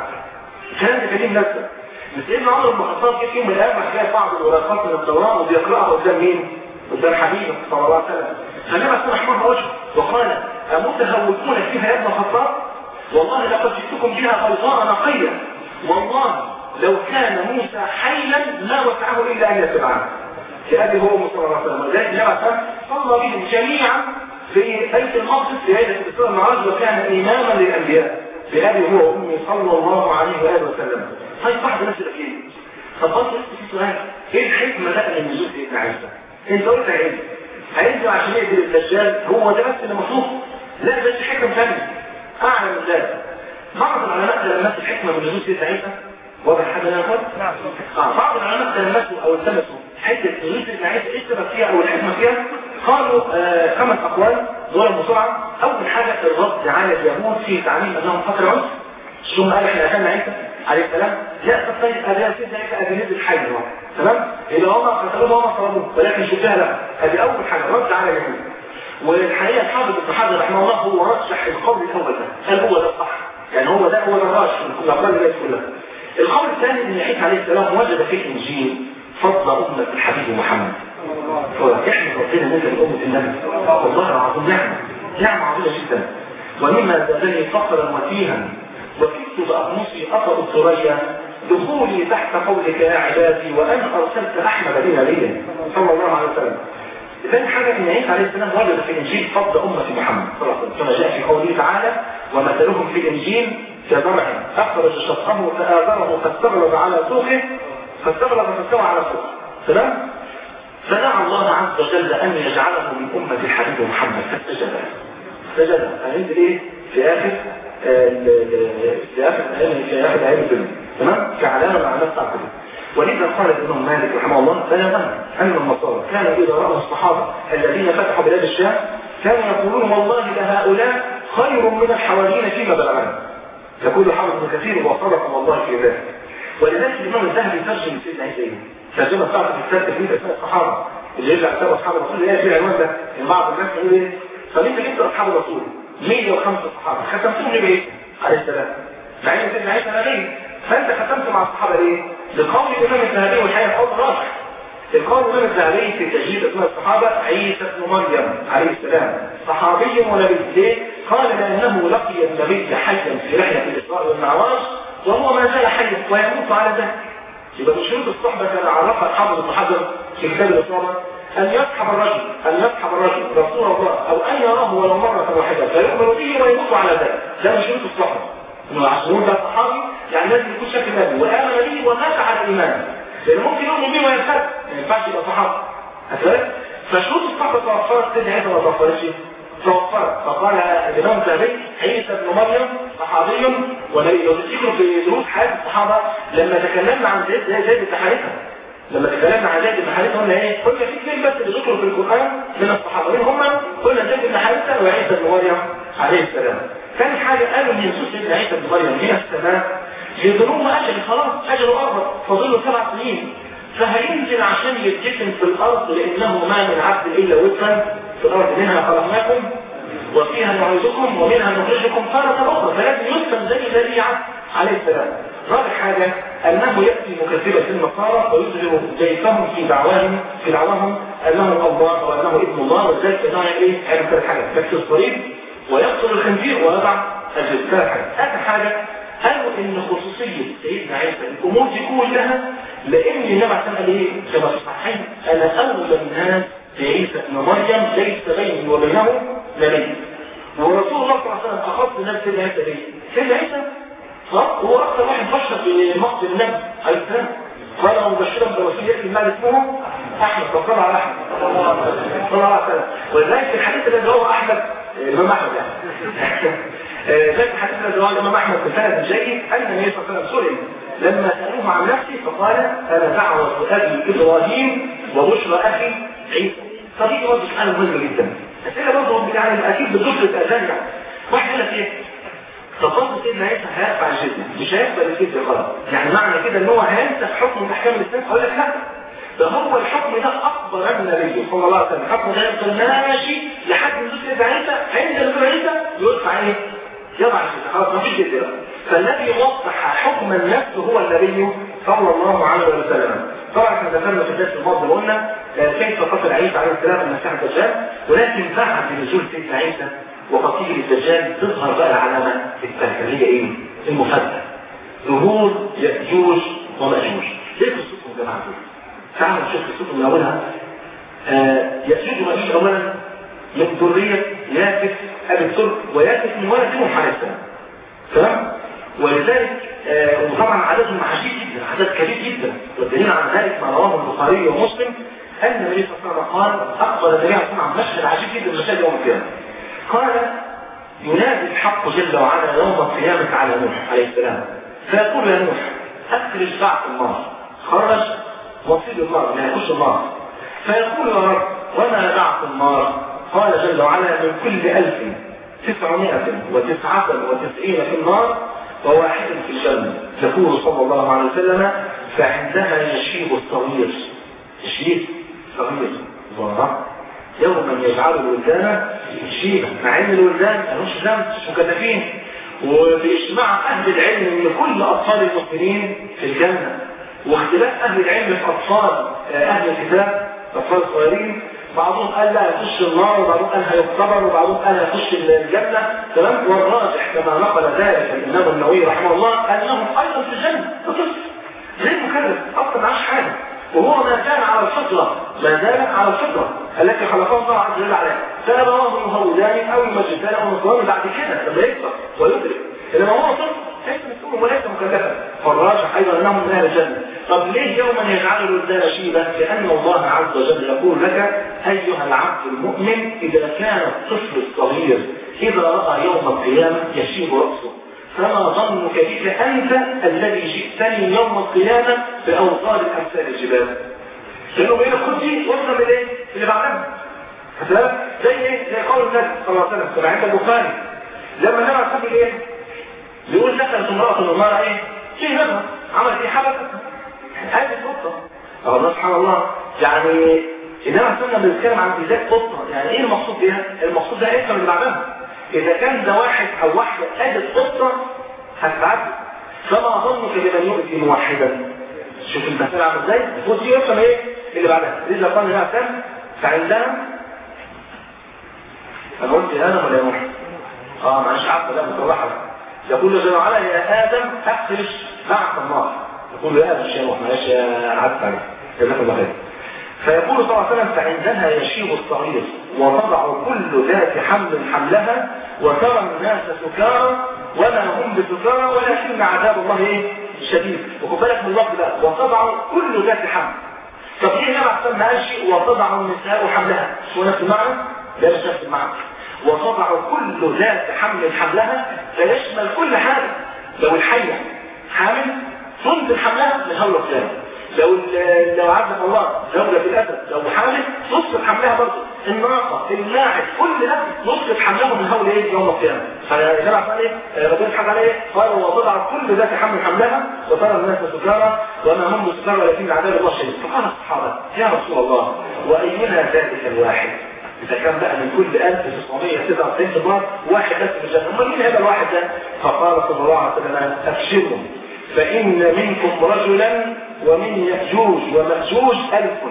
كان ده كلام نفسه سيدنا عمر بن الخطاب جه في يوم من الايام راح بعض الورقات من التوراه وبيقراها قدام مين؟ قدام حبيبه صلى الله عليه وسلم فالنبي صلى الله عليه وسلم وجهه وقال أمتهوكون فيها يا ابن الخطاب والله لقد جئتكم بها بيضاء نقية والله لو كان موسى حيا ما وسعه إلا أن يتبعه كأبي هو صلى الله عليه وسلم ولذلك النبي صلى بهم جميعا في بيت المقدس في هذا الإسلام المعراج وكان إماما للأنبياء بأبي هو وأمي صلى الله عليه وآله وسلم طيب بعض الناس يقول ايه طب بص في سؤال ايه الحكمة بقى من نزول سيدنا عيسى انت قلت ايه هينزل عشان يقتل الدجال هو ده بس اللي مطلوب لا بس حكمة ثانية اعلى من ذلك بعض العلماء تلمسوا الحكمة من نزول سيدنا عيسى واضح حاجة يا اخوان؟ نعم آه بعض العلماء تلمسوا او التمسوا حتة نزول سيدنا عيسى ايه السبب فيها او الحكمة فيها قالوا آه خمس اقوال دول بسرعة اول حاجة الرد على اليهود في تعليم انهم فقر عنف ثم قال احنا اكلنا عيسى عليه السلام لا طيب هذا سيدنا عيسى ادي نزل حي هو تمام اذا هم قتلوه وهم صلبوه ولكن شفتها لا ادي اول حاجه رد على اليهود والحقيقه الحافظ ابن حجر رحمه الله هو رشح القول الاول ده قال هو ده الصح يعني هو ده هو ده الراجح من الاقوال اللي كلها القول الثاني ان عيسى عليه السلام وجد في الانجيل فضل امه الحبيب محمد احنا ربنا نزل امه النبي والله العظيم نعمه نعمه عظيمه جدا ومما زادني فقرا وتيها وكدت بأقمصي أطأ الثريا دخولي تحت قولك يا عبادي وأن أرسلت أحمد بن نبيا صلى الله عليه وسلم ثاني حاجة إن عيسى عليه السلام وجد في الإنجيل فضل أمة محمد صلى الله عليه وسلم كما جاء في قوله تعالى ومثلهم في الإنجيل كزرع أخرج شطه فآذره فاستغلظ على سوقه فاستغلظ فاستوى على سوقه تمام؟ فدعا الله عز وجل أن يجعله من أمة الحبيب محمد فاستجاب استجاب هننزل إيه؟ في آخر في آخر الأيام في آخر الأيام الدنيا تمام؟ كعلامة مع نفس عقله ولذا قال ابن مالك رحمه الله بلغنا أن النصارى كانوا إذا رأوا الصحابة الذين فتحوا بلاد الشام كانوا يقولون والله لهؤلاء خير من الحواريين فيما بلغنا يقول حافظ ابن كثير وصدق والله في ذلك ولذلك الإمام الذهبي ترجم سيدنا عيسى ترجمة بتاعته في كتاب تفسير أسماء الصحابة اللي يرجع كتاب أصحاب الرسول اللي هي في العنوان ده إن بعض الناس يقول إيه طب أنت جبت أصحاب الرسول 105 صحابة ختمتهم ليه بإيه؟ عليه السلام مع إن سيدنا عيسى نبي فأنت ختمت مع الصحابة ليه؟ لقول الإمام الذهبي والحقيقة قول راجح القول الإمام الذهبي في تجديد أسماء الصحابة عيسى بن مريم عليه السلام صحابي ونبي ليه؟ قال لأنه لقي النبي حيا في رحلة الإسراء والمعراج وهو ما زال حيا ويموت على ذلك يبقى من شروط الصحبة كما عرفها الحافظ ابن حجر في كتاب الإصابة أن يصحب الرجل أن يصحب الرجل رسول الله أو أن يراه ولو مرة واحدة فيؤمن به ويموت على ذلك ده من شروط الصحبة انه عشان ده صحابي يعني لازم يكون شكل نبي وآمن به ومات على الإيمان لأن ممكن يؤمن به ويرتد ما ينفعش يبقى صحابي هتلاقي فشروط الصحبة توفرت سيدنا عيسى ما توفرتش توفرت فقال الإمام الذهبي عيسى بن مريم صحابي ونبي لو تفتكروا في دروس حياة الصحابة لما تكلمنا عن زيد زي زيد بن حارثة لما تكلمنا عن زيد بن حارثة قلنا ايه؟ قلنا في اثنين بس اللي ذكروا في القرآن من الصحابة مين هم؟ قلنا زيد بن حارثة وعيسى بن مريم عليه السلام ثاني حاجة قالوا ان يسوع سيدنا عيسى بن مريم من السماء يدنوه أجل خلاص أجله قرب فاضل سبع سنين فهينزل عشان يتجسم في الأرض لأنه ما من عبد إلا وفا في الأرض منها خلقناكم وفيها نعيدكم ومنها نخرجكم تارة أخرى فلازم يسلم زي الذي عليه السلام رابع حاجة أنه يأتي مكذبة النصارى ويظهر جيفهم في دعواهم في دعواهم أنه الله وأنه ابن الله وذلك أنه إيه؟ هذه ثلاث حاجات يكسر الصليب ويقتل الخنزير ويضع الجزء ثلاث حاجات آخر حاجة قالوا إن خصوصية سيدنا عيسى الأمور دي كلها لأن النبي عليه الصلاة قال إيه؟ كما في الصحيحين أنا أولى الناس بعيسى ابن مريم ليس بيني وبينه نبي ورسول الله صلى الله عليه وسلم أخص نفس سيدنا عيسى ليه؟ سيدنا عيسى هو أكثر واحد بشر في مصر النبي عليه السلام قال مبشرا برسول يأتي المال اسمه أحمد فصلى على أحمد صلى الله عليه وسلم ولذلك في الحديث الذي هو أحمد الإمام أحمد يعني ذلك الحديث الذي هو الإمام أحمد بسند جيد أن النبي صلى الله عليه وسلم سئل لما سألوه عن نفسه فقال أنا دعوة أبي إبراهيم وبشرى أخي عيسى فدي برضه سؤال مهم جدا أسئلة برضه يعني أكيد بتدخل الأذان يعني واحد يقول لك إيه فقط سيدنا عيسى هيقطع الجزية مش هيقبل الجزية خلاص يعني معنى كده ان هو هينسى حكم من احكام الاسلام اقول لك لا ده هو الحكم ده اكبر من النبي صلى الله عليه وسلم الحكم ده يفضل ماشي لحد نزول سيدنا عيسى عند نزول عيسى يدفع ايه؟ يضع الجزية خلاص ما فيش جزية بقى فالذي وضح حكم النفس هو النبي صلى الله عليه وسلم طبعا احنا ذكرنا في الدرس الماضي وقلنا كيف قتل عيسى عليه السلام المسيح الدجال ولكن بعد نزول سيدنا عيسى وقتيل الدجال تظهر بقى العلامة الثالثة اللي هي ايه؟ المفادة ظهور يأجوج ومأجوج ايه قصتهم يا جماعة دول؟ تعالوا نشوف قصتهم من أولها آه يأجوج ومأجوج أولا من ذرية يافس أبي الترك ويافس من ولد نوح عليه السلام تمام؟ ولذلك آه وطبعا عددهم عجيب جدا عدد كبير جدا والدليل على ذلك ما رواه البخاري ومسلم أن النبي صلى الله عليه وسلم قال أقبل النبي عليه الصلاة والسلام مشهد عجيب جدا من مشاهد يوم القيامة قال ينادي الحق جل وعلا يوم القيامة على نوح عليه السلام فيقول يا نوح أخرج بعث النار خرج وصيد النار لا يخش النار فيقول يا رب وما بعث النار قال جل وعلا من كل ألف تسعمائة وتسعة وتسعين في النار وواحد في الجنة يقول صلى الله عليه وسلم فعندها يشيب الصغير يشيب صغير ظهر يوما يجعل الولدان شيبا مع ان الولدان ملوش ذنب مكلفين وباجتماع اهل العلم ان كل اطفال المسلمين في الجنه واختلاف اهل العلم في اطفال اهل الكتاب اطفال صغيرين بعضهم قال لا يخش النار وبعضهم قال هيختبر وبعضهم قال هيخش الجنه تمام والراجح كما نقل ذلك الامام النووي رحمه الله انهم ايضا في الجنه طفل غير مكلف اصلا معاش حاجه وهو ما كان على الفطرة ما زال على الفطرة التي خلقها الله عز وجل عليها فنبواه المهودان او المجدان او النصران بعد كده لما يكبر ويدرك انما هو طفل ليس مسؤول وليس مكلفا فالراجح ايضا انه من اهل الجنه طب ليه يوما يجعل الولدان شيبا لان الله عز وجل يقول لك ايها العبد المؤمن اذا كان الطفل الصغير اذا راى يوم القيامه يشيب راسه فما ظنك بك أنت الذي جئتني يوم القيامة بأوصال أمثال الجبال لأنه بين الخدي وصل من إيه؟ اللي بعدها مثلا زي إيه؟ زي قول النبي صلى الله عليه وسلم كما عند البخاري لما النبي عليه إيه؟ يقول دخلت امرأة النار إيه؟ في منها عملت إيه حبكت هذه القطة الله سبحان الله يعني النبي عليه الصلاة بيتكلم عن ذات قطة يعني إيه المقصود بها؟ المقصود ده إيه اللي بعدها إذا كان ده واحد أو واحدة أدت قطة هتتعدي فما ظنك بمن يؤذي موحدا شوف المثال عامل ازاي المفروض دي يفهم ايه اللي بعدها لذا قال لها سم فعندها انا قلت انا ولا يا محمد اه معلش عارفه لا مصرحه يقول له جل وعلا يا ادم اخرج معك النار يقول له يا ادم يا محمد معلش انا عدت عليك جزاك الله خير فيقول صلى الله عليه وسلم فعندها يشيب الصغير وتضع كل ذات حمل حملها وترى الناس سكارى وما هم بسكارى ولكن عذاب الله ايه شديد وخد بالك من اللفظ ده وتضع كل ذات حمل طب ليه النبي عليه ما قالش وتضع النساء حملها هو نفس المعنى؟ لا مش نفس المعنى وتضع كل ذات حمل حملها فيشمل كل حاجه لو الحيه حامل تنزل حملها من هول القيامه لو لو عبد الله زوجة الأسد لو حامل نصف حملها برضه الناقة الماعز كل ده نصف حملهم من هول ايه يوم القيامة فجمع قال ايه ربنا حاجة عليه قال وتضع كل ذات حمل حملها وترى الناس سكارى وما هم سكارى ولكن عذاب الله شديد فقال الصحابة يا رسول الله وأينا ذلك الواحد إذا كان بقى من كل 1997 دولار واحد بس في الجنة أمال مين هذا الواحد ده؟ فقال صلى الله عليه وسلم أبشروا فإن منكم رجلا ومن يأجوج ومأجوج ألف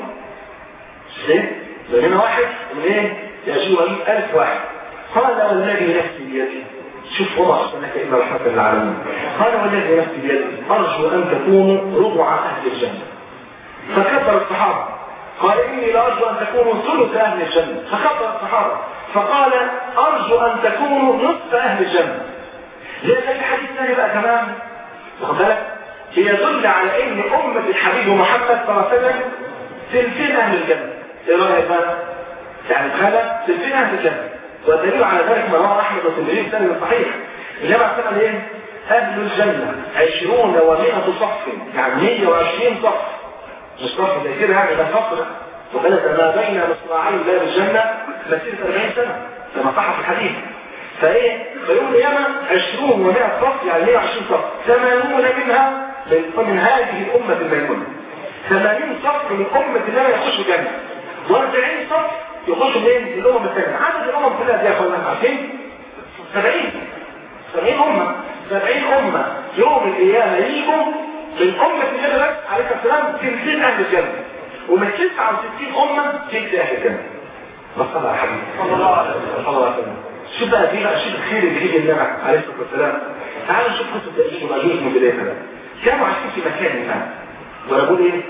شيء هنا واحد من ايه يأجوج ألف واحد قال والذي نفسي بيده شوف وما أرسلناك إلا رحمة للعالمين قال والذي نفسي بيده أرجو أن تكونوا ربع أهل الجنة فكبر الصحابة قال إني لأرجو أن تكونوا ثلث أهل الجنة فكبر الصحابة فقال أرجو أن تكونوا نصف أهل الجنة لأن الحديث الثاني بقى كمان واخد بالك يدل على ان امة الحبيب محمد صلى الله عليه وسلم سلسين اهل الجنة ايه رأيك بقى؟ يعني تخيل سلسين اهل الجنة والدليل على ذلك ما رواه احمد والترمذي سنة صحيح الجمع سنة ايه؟ اهل الجنة عشرون ومئة صف يعني 120 صف مش صف زي كده يعني ده صف وبلد ما بين مصراعي باب الجنة مسيرة 40 سنة كما صح في الحديث فايه فيوم القيامة 20 و100 صف يعني 120 صف 80 منها من, من هذه الأمة الميمونة 80 صف من أمة الله يخشوا جنة و40 صف يخشوا منين؟ من الأمم الثانية عدد الأمم كلها دي يا أخوانا عارفين؟ 70 70 أمة 70 أمة يوم القيامة يجوا من أمة النبي بس عليه السلام تلتين أهل الجنة ومن 69 أمة تلت أهل الجنة بصلى على حبيبي صلى الله عليه وسلم صلى الله عليه وسلم شو بقى دي بقى شو الخير اللي يجي لنا عليه الصلاه والسلام تعالوا نشوف قصه تأجيج ومأجوج من بدايتها كانوا عايشين في مكان ما وانا بقول ايه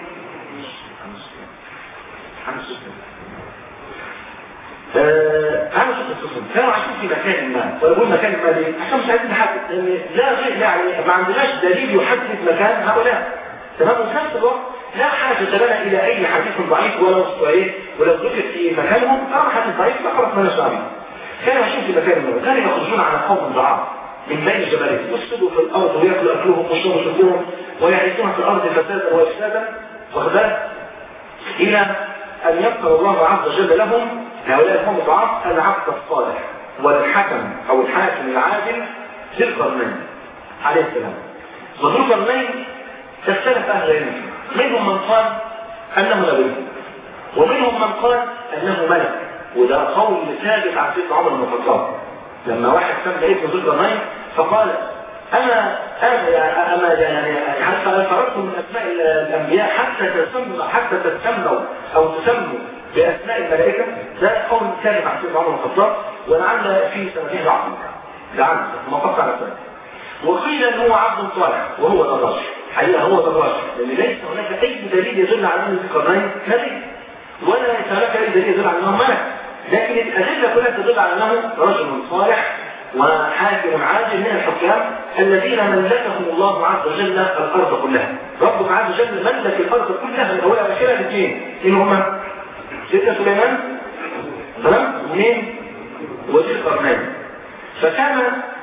انا شفت القصه كانوا عايشين في مكان ما وانا بقول مكان ما ليه عشان مش عايزين نحدد لان لا غير يعني ما عندناش دليل يحدد مكان هؤلاء تمام وفي نفس الوقت لا حاجة لنا إلى أي حديث ضعيف ولو إيه ولو ذكر في مكانهم أو حديث ضعيف فخلاص ما نشاء كانوا عايشين في مكان ما كانوا يخرجون على قوم ضعاف من بين الجبلين يفسدوا في الأرض ويأكلوا أكلهم ويشربوا شربهم ويعيشون في الأرض فسادا وإفسادا واخذات إلى أن يبقى الله عز وجل لهم هؤلاء القوم الضعاف العبد الصالح والحكم أو الحاكم العادل ذي القرنين عليه السلام وذو القرنين تختلف أهل العلم منهم من قال أنه نبي ومنهم من قال أنه ملك وده قول ثابت عن سيدنا عمر بن الخطاب لما واحد سمى ابن ذو القرنين فقال انا انا يعني اما يعني حتى فرقت من اسماء الانبياء حتى تسموا حتى تسموا او تسموا باسماء الملائكه ده قول ثابت عن سيدنا عمر بن الخطاب ولعل في سنتين ضعف لعل ما قطع على سنه وقيل ان هو عبد صالح وهو دراج حقيقه هو دراج لان ليس هناك اي دليل يدل على ان ذو القرنين نبي ولا هناك اي دليل يدل على انه ملك لكن الأدلة كلها تدل على أنه رجل صالح وحاكم عادل من الحكام الذين ملكهم الله عز وجل الأرض كلها ربك عز وجل ملك الأرض كلها من أولها وآخرها الاثنين مين هما؟ سيدنا سليمان تمام؟ ومين؟ وزير القرنين فكان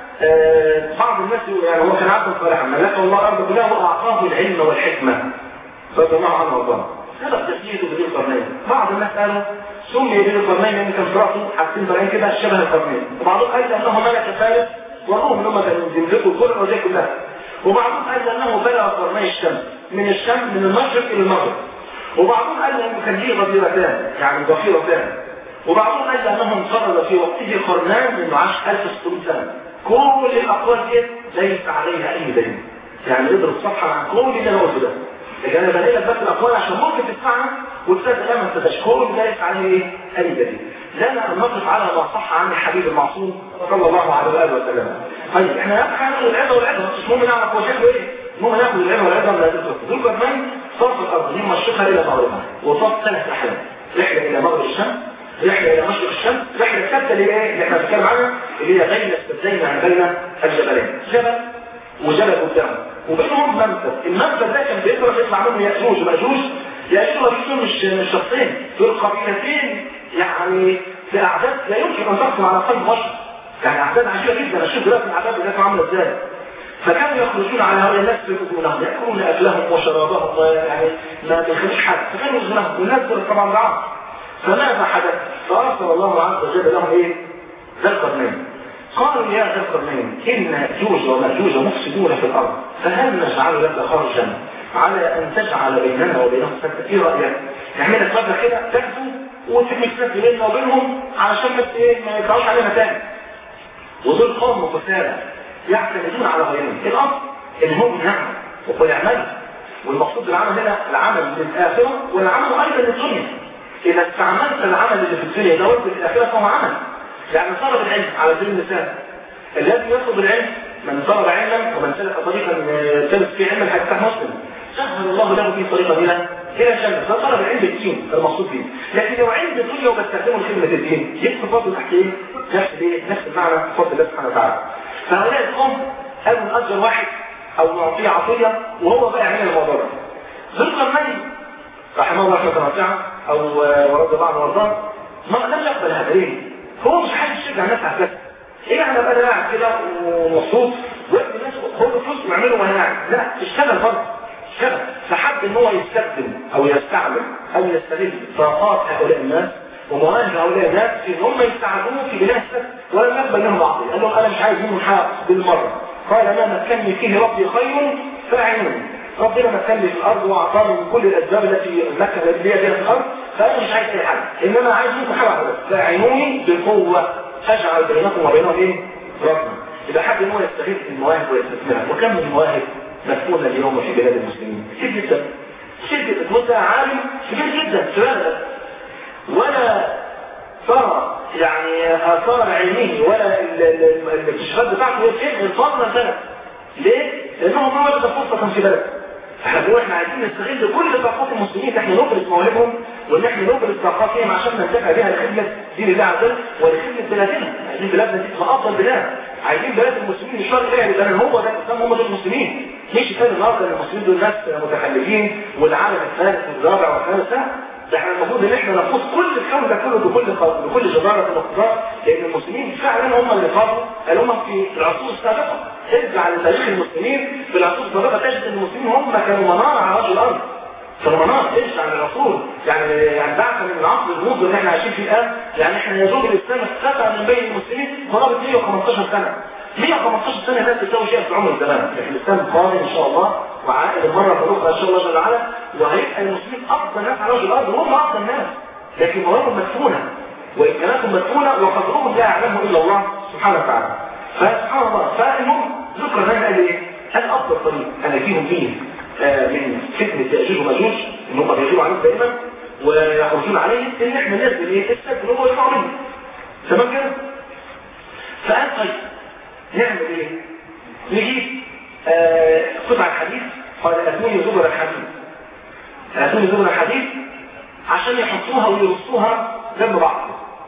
آه بعض الناس يعني هو كان عبدا صالحا ملكه الله الأرض كلها وأعطاه العلم والحكمة رضي الله عنه وارضاه سبب تسميته بذي القرنين بعض الناس قالوا سمي بين القرنين لان كان صراحه حاسين طالعين كده شبه القرنين وبعضهم قال انه ملك ثالث وروهم ان هم كانوا بيملكوا كل الارضيه كلها وبعضهم قال انه بلغ قرني الشمس من الشمس من المشرق الى المغرب وبعضهم قال انه كان ليه غزيرتان يعني ضفيرتان وبعضهم قال انه انقرض في وقته قرنان لانه عاش 1600 سنه كل الاقوال دي ليس عليها اي دليل يعني اضرب صفحه عن كل اللي انا قلته ده لكن انا بلاقي لك بس الاقوال عشان ممكن تسمعها وتصدق لا ما تصدقش كل ليس عليه ايه اي دليل لنا ان نقف على ما صح عن الحبيب المعصوم صلى الله عليه واله وسلم طيب احنا هناخد العبره والعبره مش مهم نعرف هو شكله ايه المهم ناخد العبره والعبره من هذه القصه ذو القرنين صرف الارض من مشرقها الى مغربها وصف ثلاث رحلات رحله الى مغرب الشمس رحله الى مشرق الشمس رحله الثالثه اللي هي اللي احنا بنتكلم عنها اللي هي بين السدين عن بين الجبلين جبل وجبل قدامه وبينهم منفذ المنفذ ده كان بيقدر يطلع منه ياجوج وماجوج ياجوج وماجوج مش مش شخصين دول قبيلتين يعني في اعداد لا يمكن ان تحكم على قلب بشر يعني اعداد عجيبه جدا اشوف دلوقتي الاعداد بتاعتهم عامله ازاي فكانوا يخرجون على هؤلاء الناس يؤذونهم يأكلون أكلهم وشرابهم ويعني ما بيخليش حد فكانوا يؤذونهم والناس دول طبعا ضعاف فماذا حدث؟ فأرسل الله عز وجل لهم إيه؟ ذا القرنين قالوا يا ذا القرنين إن يأجوج ومأجوج مفسدون في الأرض فهل نجعل لك خرجا على أن تجعل بيننا وبينهم سدا إيه رأيك؟ نعمل لك مبلغ كده تاخده وترمي سد بيننا وبينهم علشان بس إيه ما يطلعوش علينا تاني ودول قوم متسالة يعتمدون على غيرهم الأصل اللي هم نعم وقل اعملوا والمقصود بالعمل هنا العمل للآخرة والعمل أيضا للدنيا إذا استعملت العمل اللي في الدنيا ده وقت للآخرة فهو عمل يعني طلب العلم على سبيل المثال الذي يطلب العلم من طلب علما ومن سلك طريقا سلك في علم حتى مسلم سهل الله له في طريقا الى الى الجنه ده طلب العلم الدين المقصود به لكن لو علم الدنيا وبستخدمه لخدمه الدين يكتب برضه تحت ايه؟ نفس ايه؟ نفس المعنى بفضل الله سبحانه وتعالى فهؤلاء القوم قالوا نأجر واحد او نعطيه عطيه وهو بقى يعمل الموضوع ده ذو القرنين رحمه الله رحمه واسعه او ورد بعض وارضاه ما لم يقبل هذا ليه؟ هو مش عايز يشجع الناس على كده ايه انا بقى قاعد كده ومبسوط وقت الناس خدوا فلوس واعملوا ما هناك لا اشتغل برضه اشتغل لحد ان هو يستخدم او يستعمل او يستغل طاقات هؤلاء الناس ومواهب هؤلاء الناس في ان هم يساعدوه في بناء السد ولم يقبل منهم عطيه قال لهم انا مش عايز منهم حق بالمره قال ما مكنني فيه ربي خير فاعينوني ربنا مكنني في الارض واعطاني من كل الاسباب التي مكن لي بها في الارض فانا مش عايز اي حاجه انما عايز منكم حاجه واحده بس فاعينوني بقوه اجعل بينكم وبينهم ايه؟ ربنا اذا حد ان هو يستغل المواهب ويستثمرها وكم من مواهب مدفونه اليوم في بلاد المسلمين كتير جدا كتير جدا تبص عالم كبير جدا في بلد ولا ترى يعني اثار علمه ولا الاكتشافات بتاعته هي فين فضلا سنه ليه؟ لانهم ما وجدوا فرصه في بلد احنا بنقول احنا عايزين نستغل كل طاقات المسلمين ان احنا نبرز مواهبهم وان احنا نبرز طاقاتهم عشان ننتفع بها لخدمه دين الله عز وجل ولخدمه بلادنا عايزين بلادنا دي تبقى افضل بلاد عايزين بلاد المسلمين يشار اليها لان هو ده الاسلام هم دول المسلمين مش كان النهارده ان المسلمين دول ناس متخلفين والعالم الثالث والرابع والخامس لا ده احنا المفروض ان احنا نخوض كل الكون ده كله بكل بكل جدارة واقتدار لان المسلمين فعلا هم اللي قاموا الامم في العصور السابقة ارجع لتاريخ المسلمين في العصور السابقة تجد ان المسلمين هم كانوا منار على وجه الارض كانوا منار ارجع للعصور يعني يعني بعد من العصر الموضوع اللي احنا عايشين فيه الان يعني احنا يا دوب الاسلام اختفى من بين المسلمين قرابة 115 سنة 115 سنة لا تساوي شيء في عمر الزمان لكن الاسلام قادم ان شاء الله وعائد مرة اخرى ان شاء الله جل وعلا وهيبقى المسلمين افضل ناس على وجه الارض وهم افضل ناس لكن مواهبهم مدفونة وامكاناتهم مدفونة وقدرهم لا يعلمه الا الله سبحانه وتعالى فسبحان الله فالمهم ذكر هنا قال ايه؟ قال افضل طريق انا فيهم فيه آه من فتنة يأجوج ومأجوج ان هم بيجوا عليهم دائما ويخرجون عليهم ان احنا ننزل ايه؟ السد اللي هو يطلعوا منه تمام كده؟ فقال طيب نعمل ايه؟ نجيب آه قطع الحديث قال اتوني زبر الحديث اتوني زبر الحديث عشان يحطوها ويرصوها جنب بعض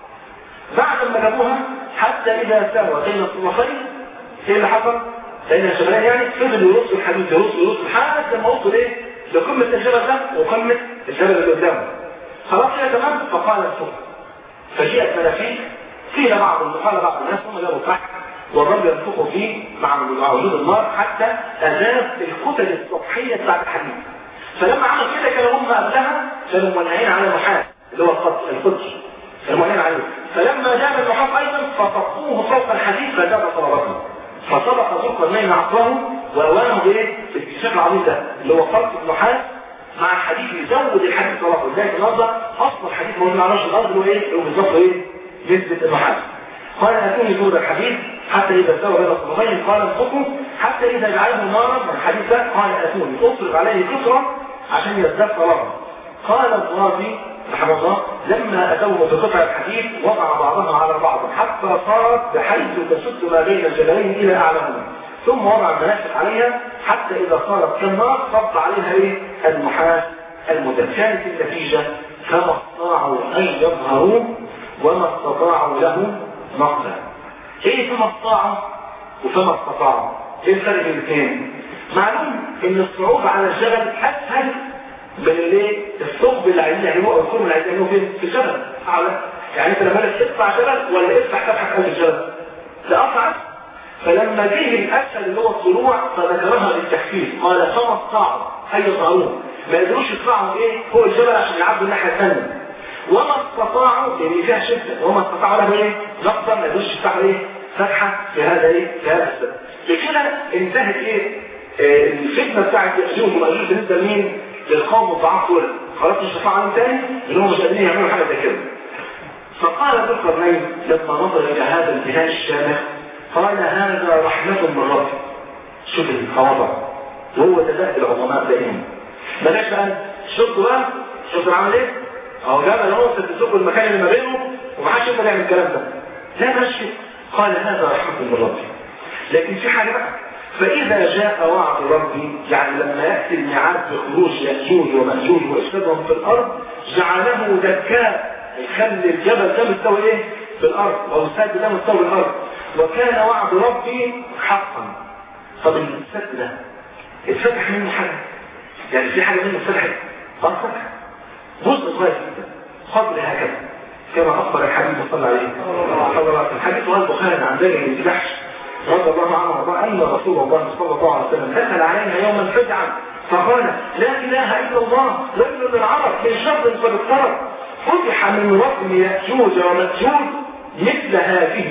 بعد ما جابوها حتى اذا ساوى بين الطرفين ايه اللي حصل؟ بين الجبلين يعني فضل يرص الحديث يرص يرص لحد لما وصل ايه؟ لقمة الجبل ده وقمة الجبل اللي قدامه خلاص يا تمام فقال الصبح فجاءت منافيك قيل بعض قال بعض الناس هم جابوا فحم والرب ينفخه فيه مع وجود النار حتى أذاب الكتل السطحية بتاعت الحديد فلما عمل كده كانوا هم قبلها كانوا مولعين على النحاس اللي هو القدر القدر كانوا مولعين عليه فلما جاب النحاس أيضا فطفوه فوق الحديد فجاب طلبته فطبق ذو القرنين عقله وأوانه بإيه؟ بالاكتشاف العظيم ده اللي هو خلط النحاس مع الحديد يزود الحديد طلبه ازاي النهارده اصل الحديد موجود على وجه الارض اللي هو ايه؟ اللي هو بالظبط ايه؟ نسبه النحاس قال اتوني دود الحديد حتى إذا سوى بين الصدغين قال انفقوا حتى إذا جعله نارا من الحديث ده قال أتوني أفرغ عليه كسرا عشان يزداد طلبا قال الغازي رحمه الله لما أتوه بقطع الحديد وضع بعضها على بعض حتى صارت بحيث تسد ما بين الجبلين إلى أعلاهما ثم وضع المناسك عليها حتى إذا صارت كالنار صب عليها إيه؟ النحاس المدد كانت النتيجة فما استطاعوا أن يظهروا وما استطاعوا له نقدا ايه فما استطاعوا وفما استطاعوا ايه الفرق بين الاثنين معلوم ان الصعود على الجبل اسهل من الايه الثقب اللي عايزين يعملوه او الثقب اللي عايزين يعملوه فين في الجبل اعلى يعني انت لما تدفع جبل ولا افتح تبحث عن الجبل لا اصعب فلما جه الاسفل اللي هو الضلوع فذكرها للتخفيف قال فما استطاعوا اي يظهرون ما يقدروش يطلعوا ايه فوق الجبل عشان يعدوا الناحيه الثانيه وما استطاعوا لان فيها شده وما استطاعوا له ايه نقطه ما يقدروش يفتحوا ايه فتحه في هذا ايه في هذا السبب بكده انتهت ايه آه الفتنه بتاعت ياجوج وماجوج بالنسبه لمين؟ للقوم الضعاف دول خلاص مش هيطلعوا عليهم تاني ان هم مش قادرين يعملوا حاجه زي كده فقال ذو القرنين لما نظر الى هذا الانتهاء الشامخ قال هذا رحمه من ربي شوف التواضع وهو تداء العظماء دائما بلاش بقى شفتوا بقى شفتوا عمل ايه؟ اهو جبل اهو تسوقوا المكان اللي ما بينهم ومحدش يقدر يعمل الكلام ده لا ماشي قال هذا رحمه من ربي لكن في حاجه بقى فإذا جاء وعد ربي يعني لما يأتي الميعاد بخروج يأجوج ومأجوج وإفسادهم في الأرض جعله دكاء يخلي الجبل ده مستوي إيه؟ في الأرض أو السد ده مستوي في الأرض وكان وعد ربي حقا طب السد ده اتفتح منه حاجة يعني في حاجة منه اتفتحت اه فتح جزء صغير جدا قدر هكذا كما أخبر الحبيب صلى الله عليه وسلم الحديث رواه البخاري عن ذلك بن جحش رضي الله عنه وارضاه ان رسول الله صلى الله عليه وسلم دخل علينا يوما فجعا فقال لا اله الا الله رجل العرب من شر قد اقترب فتح من رقم ياجوج وماجوج مثل هذه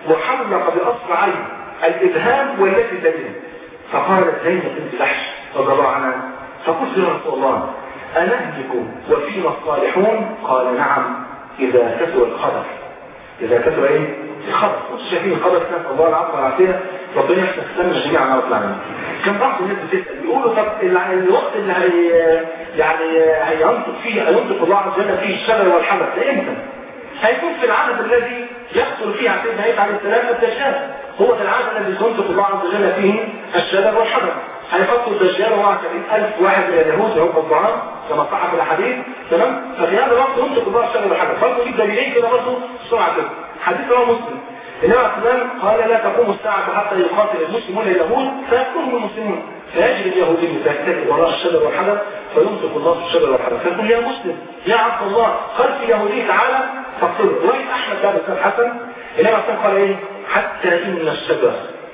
وحلق باصبعيه الابهام والتي تليه فقالت زينب بنت جحش رضي الله عنها فقلت يا رسول الله انهلك وفينا الصالحون قال نعم اذا كثر الخبر اذا كثر ايه الخبر شايفين الخبر نسال الله العفو والعافيه ربنا يحسن السلامه جميعا على رب العالمين كان بعض الناس بتسال بيقولوا طب الوقت اللي هي يعني هينطق فيه هينطق الله عز وجل فيه الشجر والحجر ده امتى؟ هيكون في العدد الذي يقتل فيه عن سيدنا عيسى عليه السلام الدجال هو ده العدد الذي ينطق الله عز وجل فيه الشجر والحجر هيحطوا الدجال وهو 70000 واحد من اليهود يعوق الطعام كما صح في الاحاديث تمام ففي هذا الوقت ينطق الله الشجر والحجر برضه في دليلين كده برضه بسرعه كده حديث رواه مسلم النبي عليه السلام قال لا تقوم الساعة حتى يقاتل المسلمون اليهود فيكونهم المسلمون فيجري اليهودي فيكتفي وراء الشجر والحجر فينطق الله في الشجر والحجر فيقول يا مسلم يا عبد الله خلف يهودي تعالى فاقتله وين احمد بن الانسان حسن النبي عليه السلام قال ايه حتى ان الشجر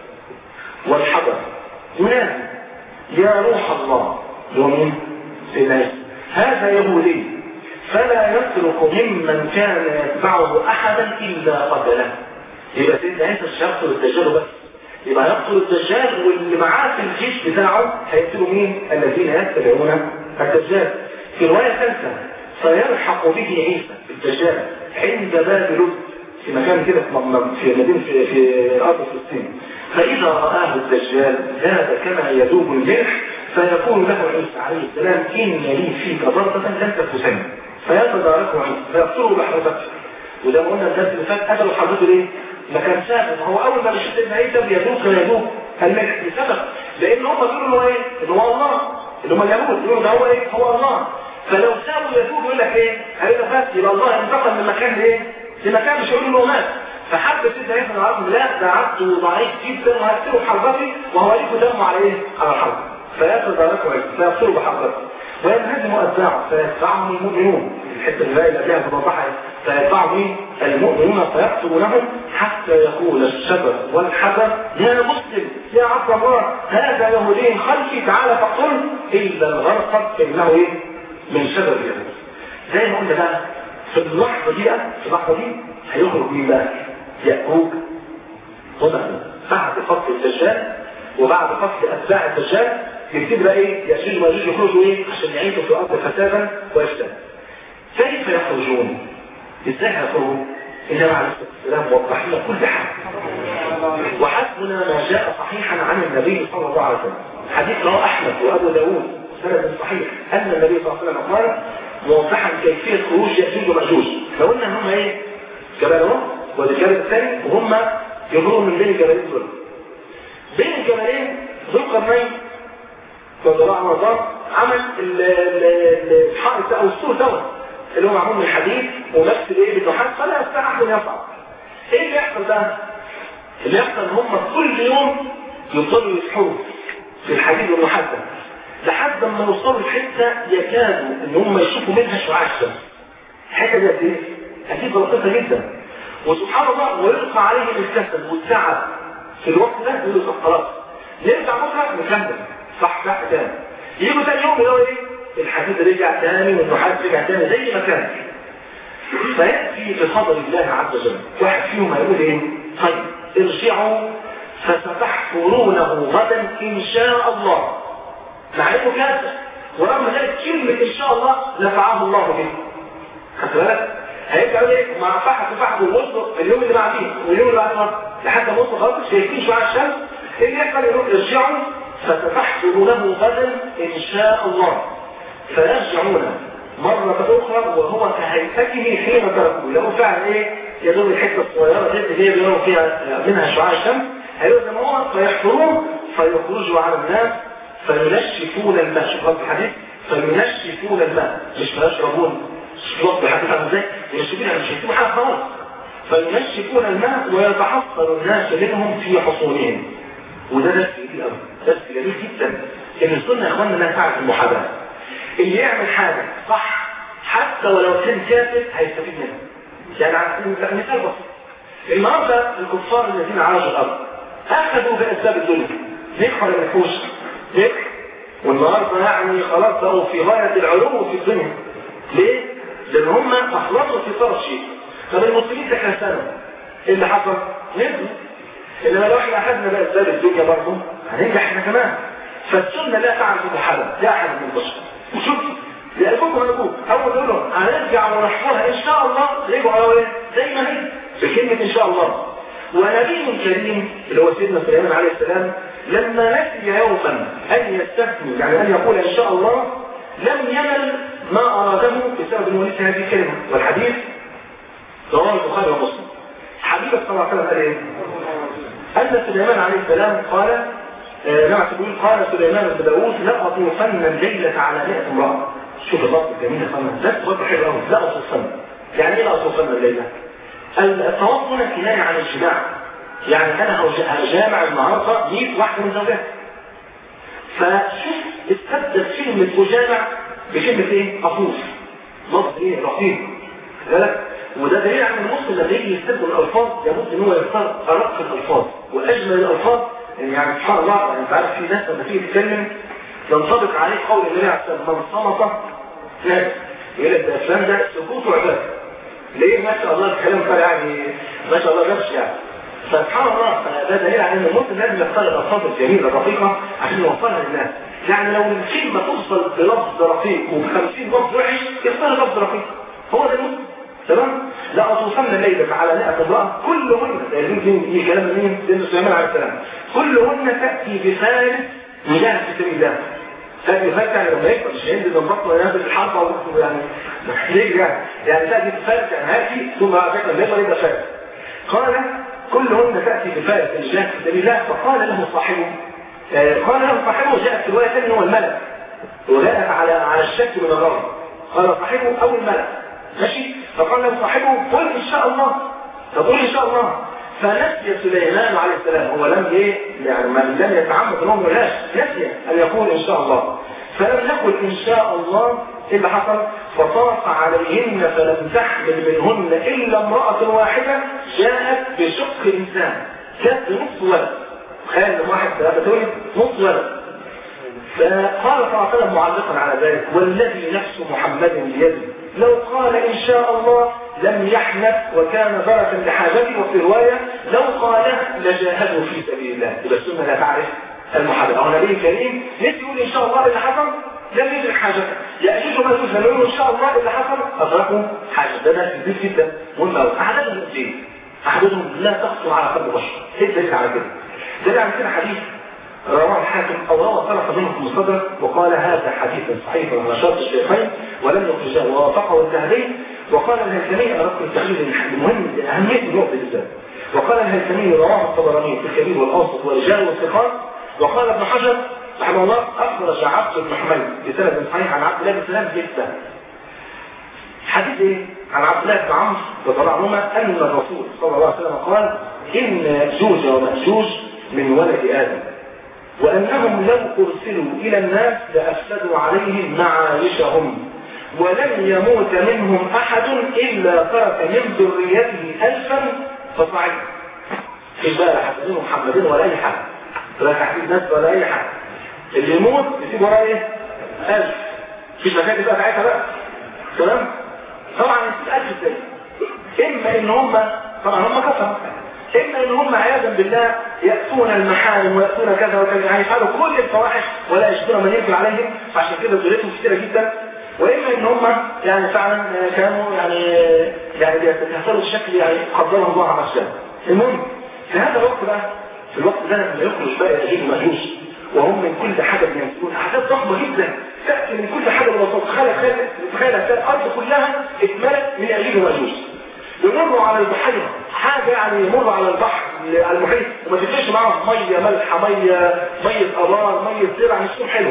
والحجر ينادي يا روح الله يومين سيدنا هذا يهودي فلا يترك ممن كان يتبعه احدا الا قتله يبقى سيدنا عيسى مش هيقتل الدجال بس يبقى يقتل الدجال واللي معاه في الجيش بتاعه هيقتلوا مين الذين يتبعون الدجال في روايه ثالثه فيلحق به عيسى الدجال عند باب لد في مكان كده في مدينه في, في ارض فلسطين فاذا راه الدجال زاد كما يذوب الملح فيقول له عيسى عليه السلام ان لي فيك ضربه لن تفوتني فيتداركه عيسى فيقتله بحربته وده ما قلنا الناس اللي فات قتلوا حضرته ليه؟ ما كان سابق هو اول ما بيشوف سيدنا عيسى بيذوق يذوق الملك لسبب لان هم بيقولوا له ايه؟ ان هو الله اللي هم اليهود بيقولوا ده هو ايه؟ هو الله فلو سابوا يذوق يقول لك ايه؟ هيبقى بس يبقى الله انتقل من مكان لايه؟ لمكان مش هيقولوا له مات فحب سيدنا عيسى العظم لا ده عبده ضعيف جدا وهقتله حربتي وهوريكم دمه على ايه؟ على الحرب فيأخذ ذلك عيسى فيقتله بحربته وينهزم اتباعه فيتبعهم المؤمنون الحته اللي اللي قبلها بتوضحها فيتبعهم المؤمنون فيقتلونهم حتى يقول الشجر والحجر يا مسلم يا عبد الله هذا يهودي خلفي تعالى فقل الا الغرقد فانه ايه؟ من شجر اليهود زي ما قلنا بقى في اللحظه دي في اللحظه دي هيخرج مين بقى؟ يأجوج ومأجوج بعد قتل الدجال وبعد قتل اتباع الدجال يبتدي بقى ايه يأجوج ومأجوج يخرجوا ايه عشان يعيشوا في الارض فسادا وافسادا كيف يخرجون؟ ازاي هيخرجوا؟ النبي عليه الصلاه والسلام وضح لنا كل حاجه وحسبنا ما جاء صحيحا عن النبي صلى الله عليه وسلم حديث رواه احمد وابو داود سند صحيح ان النبي صلى الله عليه وسلم قال موضحا كيفيه خروج ياجوج وماجوج لو قلنا هم ايه؟ جبل اهو والجبل الثاني وهم يمروا من بين الجبلين دول بين الجبلين ذو القرنين رضي الله عنه وارضاه عمل الحائط او السور دوت اللي هو معمول من حديد ونفس الايه بالنحاس فلا يستطيع احد يصعد ايه اللي يحصل ده؟ اللي يحصل ان هم كل يوم يفضلوا يسحبوا في الحديد والنحاس ده لحد ما يوصلوا لحته يكادوا ان هم يشوفوا منها شعاع الشمس الحته دي قد ايه؟ اكيد بسيطه جدا وسبحان الله ويلقى عليهم الكسل والتعب في الوقت ده يقولوا طب خلاص نرجع بكره نكمل صح صح تاني يجوا تاني يوم يلاقوا ايه الحديد رجع تاني والنحاس رجع تاني زي ما كان فيأتي بفضل الله عز وجل واحد فيهم هيقول ايه طيب ارجعوا فستحفرونه غدا ان شاء الله مع انه كافر ورغم ذلك كلمة ان شاء الله نفعه الله به خدت بالك هيرجع يقول ايه مع فحت فحت ووصلوا اليوم اللي بعديه واليوم اللي بعده لحد ما وصلوا خالص شايفين شويه الشمس ايه اللي يحصل يقول ارجعوا فتحفرونه غدا ان شاء الله فيرجعون مرة أخرى وهو كهيئته حين تركوا لو فعل إيه يدوم الحتة الصغيرة دي اللي هي بيروا فيها منها شعاع الشمس هيقول زي ما هو فيحفرون فيخرجوا على الناس فينشفون الماء شوف رب الحديث فينشفون الماء مش فيشربون شوف الحديث عن ازاي ينشفون يعني مش هيسيبوا حاجة خالص فينشفون الماء ويتحصل الناس منهم في حصونهم وده درس جميل قوي درس جميل جدا ان السنه يا اخوانا انها تعرف المحاباه اللي يعمل حاجه صح حتى ولو كان كافر هيستفيد منها يعني مثال بسيط النهارده الكفار الذين عاشوا الارض اخذوا باسباب الدنيا نجحوا ولا ما نجحوش؟ نجح والنهارده يعني خلاص بقوا في غايه العلو في الدنيا ليه؟ لان هم اخلصوا في طرف شيء طب المسلمين ده كان سنه ايه اللي حصل؟ نزلوا انما لو احنا اخذنا بقى اسباب الدنيا برضه هننجح احنا كمان فالسنه لا تعرف المحرم لا احد من البشر وشوف لأبوكم أبوك أول يقول لهم هنرجع ونحفظها إن شاء الله رجعوا على إيه؟ زي ما هي بكلمة إن شاء الله ونبي كريم اللي هو سيدنا سليمان عليه السلام لما نسي يوما أن يستثني يعني أن يقول إن شاء الله لم ينل ما أراده بسبب أنه نسي هذه الكلمة والحديث رواه البخاري ومسلم حبيبك صلى الله عليه وسلم قال إيه؟ أن سليمان عليه السلام قال نعم تقول قال سليمان بن داوود لأطوفن الليلة على 100 امرأة شوف الضبط الجميل يا خالد ده ضبط حلو قوي لأطوفن يعني ايه لأطوفن الليلة؟ الطواف هنا كناية عن الجماع يعني انا هجامع النهارده 100 واحدة من زوجاتي فشوف استبدل كلمة أجامع بكلمة ايه؟ أطوف لفظ ايه؟ رقيق بالك وده دليل على ان المسلم لما يجي يستبدل الالفاظ لابد ان هو يختار ارق الالفاظ واجمل الالفاظ يعني سبحان الله يعني انت عارف في ناس لما تيجي تتكلم ينطبق عليه قول النبي عليه الصلاه والسلام من صمت ناس يقول لك ده الاسلام ده سكوت وعباده ليه ما شاء الله الكلام ده يعني ما شاء الله نفس يعني فسبحان الله ده دليل على ان المسلم لازم يختار الالفاظ الجميله الرقيقه عشان يوصلها للناس يعني لو الكلمه توصل بلفظ رقيق وب50 لفظ وحش يختار لفظ رقيق هو ده المسلم تمام لا أتوصلنا الليلة على 100 امرأة كلهن دي دي كلام مين سيدنا سليمان عليه السلام كلهن تأتي بفارس مجاهد في سبيل الله تأتي بفارس يعني لما يكبر مش هينزل من بطنه ينزل الحرب يعني ليه يعني يعني تأتي بفارس يعني هاتي ثم بعد كده لما يكبر يبقى فارس قال كلهن تأتي بفارس مجاهد في سبيل الله فقال له صاحبه قال له صاحبه جاءت في رواية ثانية هو الملك وجاءت على على الشك من الغرب قال صاحبه أو الملك ماشي فقال له صاحبه قل ان شاء الله فقل ان شاء الله فنسي سليمان عليه السلام هو لم ايه يعني ما لم يتعمد انه ولاش نسي ان يقول ان شاء الله فلم يقل ان شاء الله ايه اللي حصل فطاف عليهن فلم تحمل منهن الا امراه واحده جاءت بشق انسان جاءت بنص ولد تخيل واحد ثلاثه نص ولد فقال صلى الله عليه وسلم معلقا على ذلك والذي نفس محمد بيده لو قال إن شاء الله لم يحنث وكان بركا لحاجته وفي رواية لو قاله لجاهده في سبيل الله يبقى السنة لا تعرف المحرم أو نبي كريم نسي يقول إن شاء الله اللي حصل لم يدرك حاجته يأجوج ما يقول لما يقول إن شاء الله اللي حصل أدركوا حاجة ده ناس كبير جدا مهم أوي أعدادهم قد إيه؟ أعدادهم لا تخطر على قلب بشر إيه الدليل على كده؟ دليل على كده حديث رواه الحاكم او روى طرف منه في المصدر وقال هذا حديث صحيح على شرط الشيخين ولم يخرجه ووافقه الذهبي وقال الهيثمي اردت التحليل المهم اهميه النقطه بالذات وقال الهيثمي رواه الطبراني في الكبير والاوسط والرجال والثقات وقال ابن حجر رحمه الله اخبر عبد بن حميد بسند صحيح عن عبد الله بن سلام جدا حديث ايه؟ عن عبد الله بن عمرو رضي الله عنهما ان الرسول صلى الله عليه وسلم قال ان ياجوج وماجوج من ولد ادم وأنهم لو أرسلوا إلى الناس لأفسدوا عليهم معايشهم ولم يموت منهم أحد إلا ترك من ذريته ألفا فصعد مفيش بقى لا حسنين ومحمدين ولا اي حاجه ولا تحديد ناس ولا اي حاجه اللي يموت يسيب وراه ايه؟ ألف مفيش مشاكل بقى ساعتها بقى تمام؟ طبعا يسيب ألف ازاي؟ اما ان هم طبعا هم كفروا اما ان هم عياذا بالله ياتون المحارم وياتون كذا وكذا يعني يفعلوا كل الفواحش ولا يشكون من ينكر عليهم فعشان كده ذريتهم كثيره جدا واما ان هم يعني فعلا كانوا يعني يعني بيتكاثروا بشكل يعني قدرهم الله على نفسهم المهم في هذا الوقت بقى في الوقت ده لما يخرج بقى يجيب مجوس وهم من كل حاجه بينسلون اعداد ضخمه جدا تاتي من كل حاجه بالوسط تخيل تخيل الارض كلها اتملت من يجيب مجوس يمروا على البحيرة حاجة يعني يمروا على البحر على المحيط وما تفرقش معاهم مية ملحة مية مية أبار مية زرع مش حلو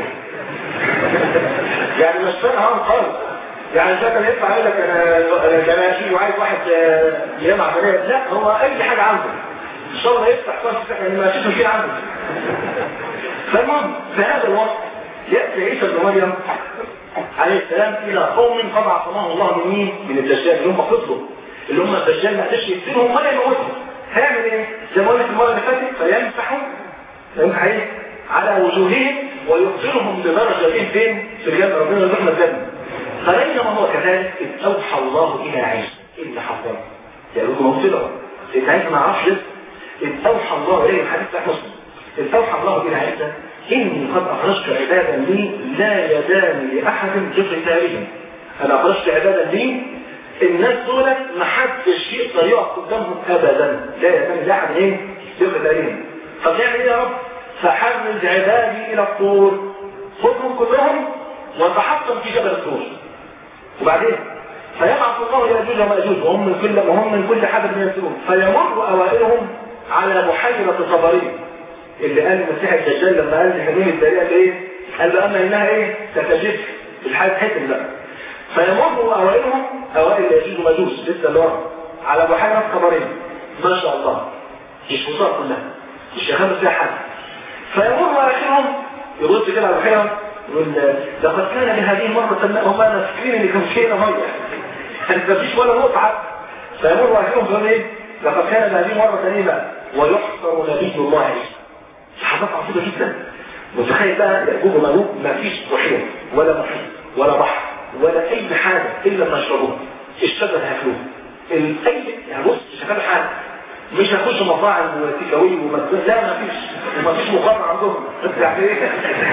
يعني مش فاهم خالص يعني انت كان ينفع يقول لك انا انا ماشي وعايز واحد يجمع بنات لا هو اي حاجة عنده ان شاء الله يفتح صف يعني ما فيش مشكلة عنده فالمهم في هذا الوقت يأتي عيسى بن مريم عليه السلام الى قوم قد عصمه الله من مين؟ من الدجال اللي هم فضلوا اللي هم الدجال ما قدرش يقتلهم ولا يموتهم هيعمل ايه؟ زي ما قلت المره اللي فاتت فيمسحوا يمسح ايه؟ على وجوههم ويبصرهم بدرجه ايه فين؟ في الجنه ربنا يرزقنا الجنه فبينما هو كذلك اذ اوحى الله الى عيسى ايه اللي حصل؟ يقولوا موصله انت عايز ما اعرفش لسه اذ اوحى الله اليه الحديث بتاع مسلم اذ اوحى الله الى عيسى اني قد اخرجت عبادا لي لا يدان لاحد بقتالهم انا اخرجت عبادا لي الناس دول ما حدش يقدر يقف قدامهم ابدا لا يتم لاحد ايه يقدر عليهم طب نعمل ايه يا رب فحرز عبادي الى الطور خذهم كلهم وتحطم في جبل الطور وبعدين فيبعث الله ياجوج وماجوج وهم من كل وهم من كل حدب ينسلون فيمر اوائلهم على بحيره صبرين اللي قال المسيح الدجال لما قال لحميم الدريئه ايه؟ قال له اما انها ايه؟ ستجد الحاجه حكم بقى فيمر اوائلهم اوائل يجوز ومجوس لسه اللي ورا على بحيره صبرين ما شاء الله مش وصار كلها مش يخلوا فيها حد فيمر اخرهم يبص كده على البحيره يقول لقد كان لهذه مرة هم انا فاكرين ان كان فينا ميه يعني مفيش ولا نقطة حتى فيمر اخرهم يقول ايه لقد كان لهذه مرة ثانية ويحصر نبي الله عيسى حاجات عظيمة جدا متخيل بقى يأجوج ومأجوج مفيش بحيرة ولا محيط ولا بحر ولا اي حاجة الا ما يشربوها الشجر هياكلوها اي يعني بص مش هتعمل حاجة مش هيخش مطاعم وتيكاوي ومسجد لا مفيش ومفيش مقاطعة عندهم يعني ايه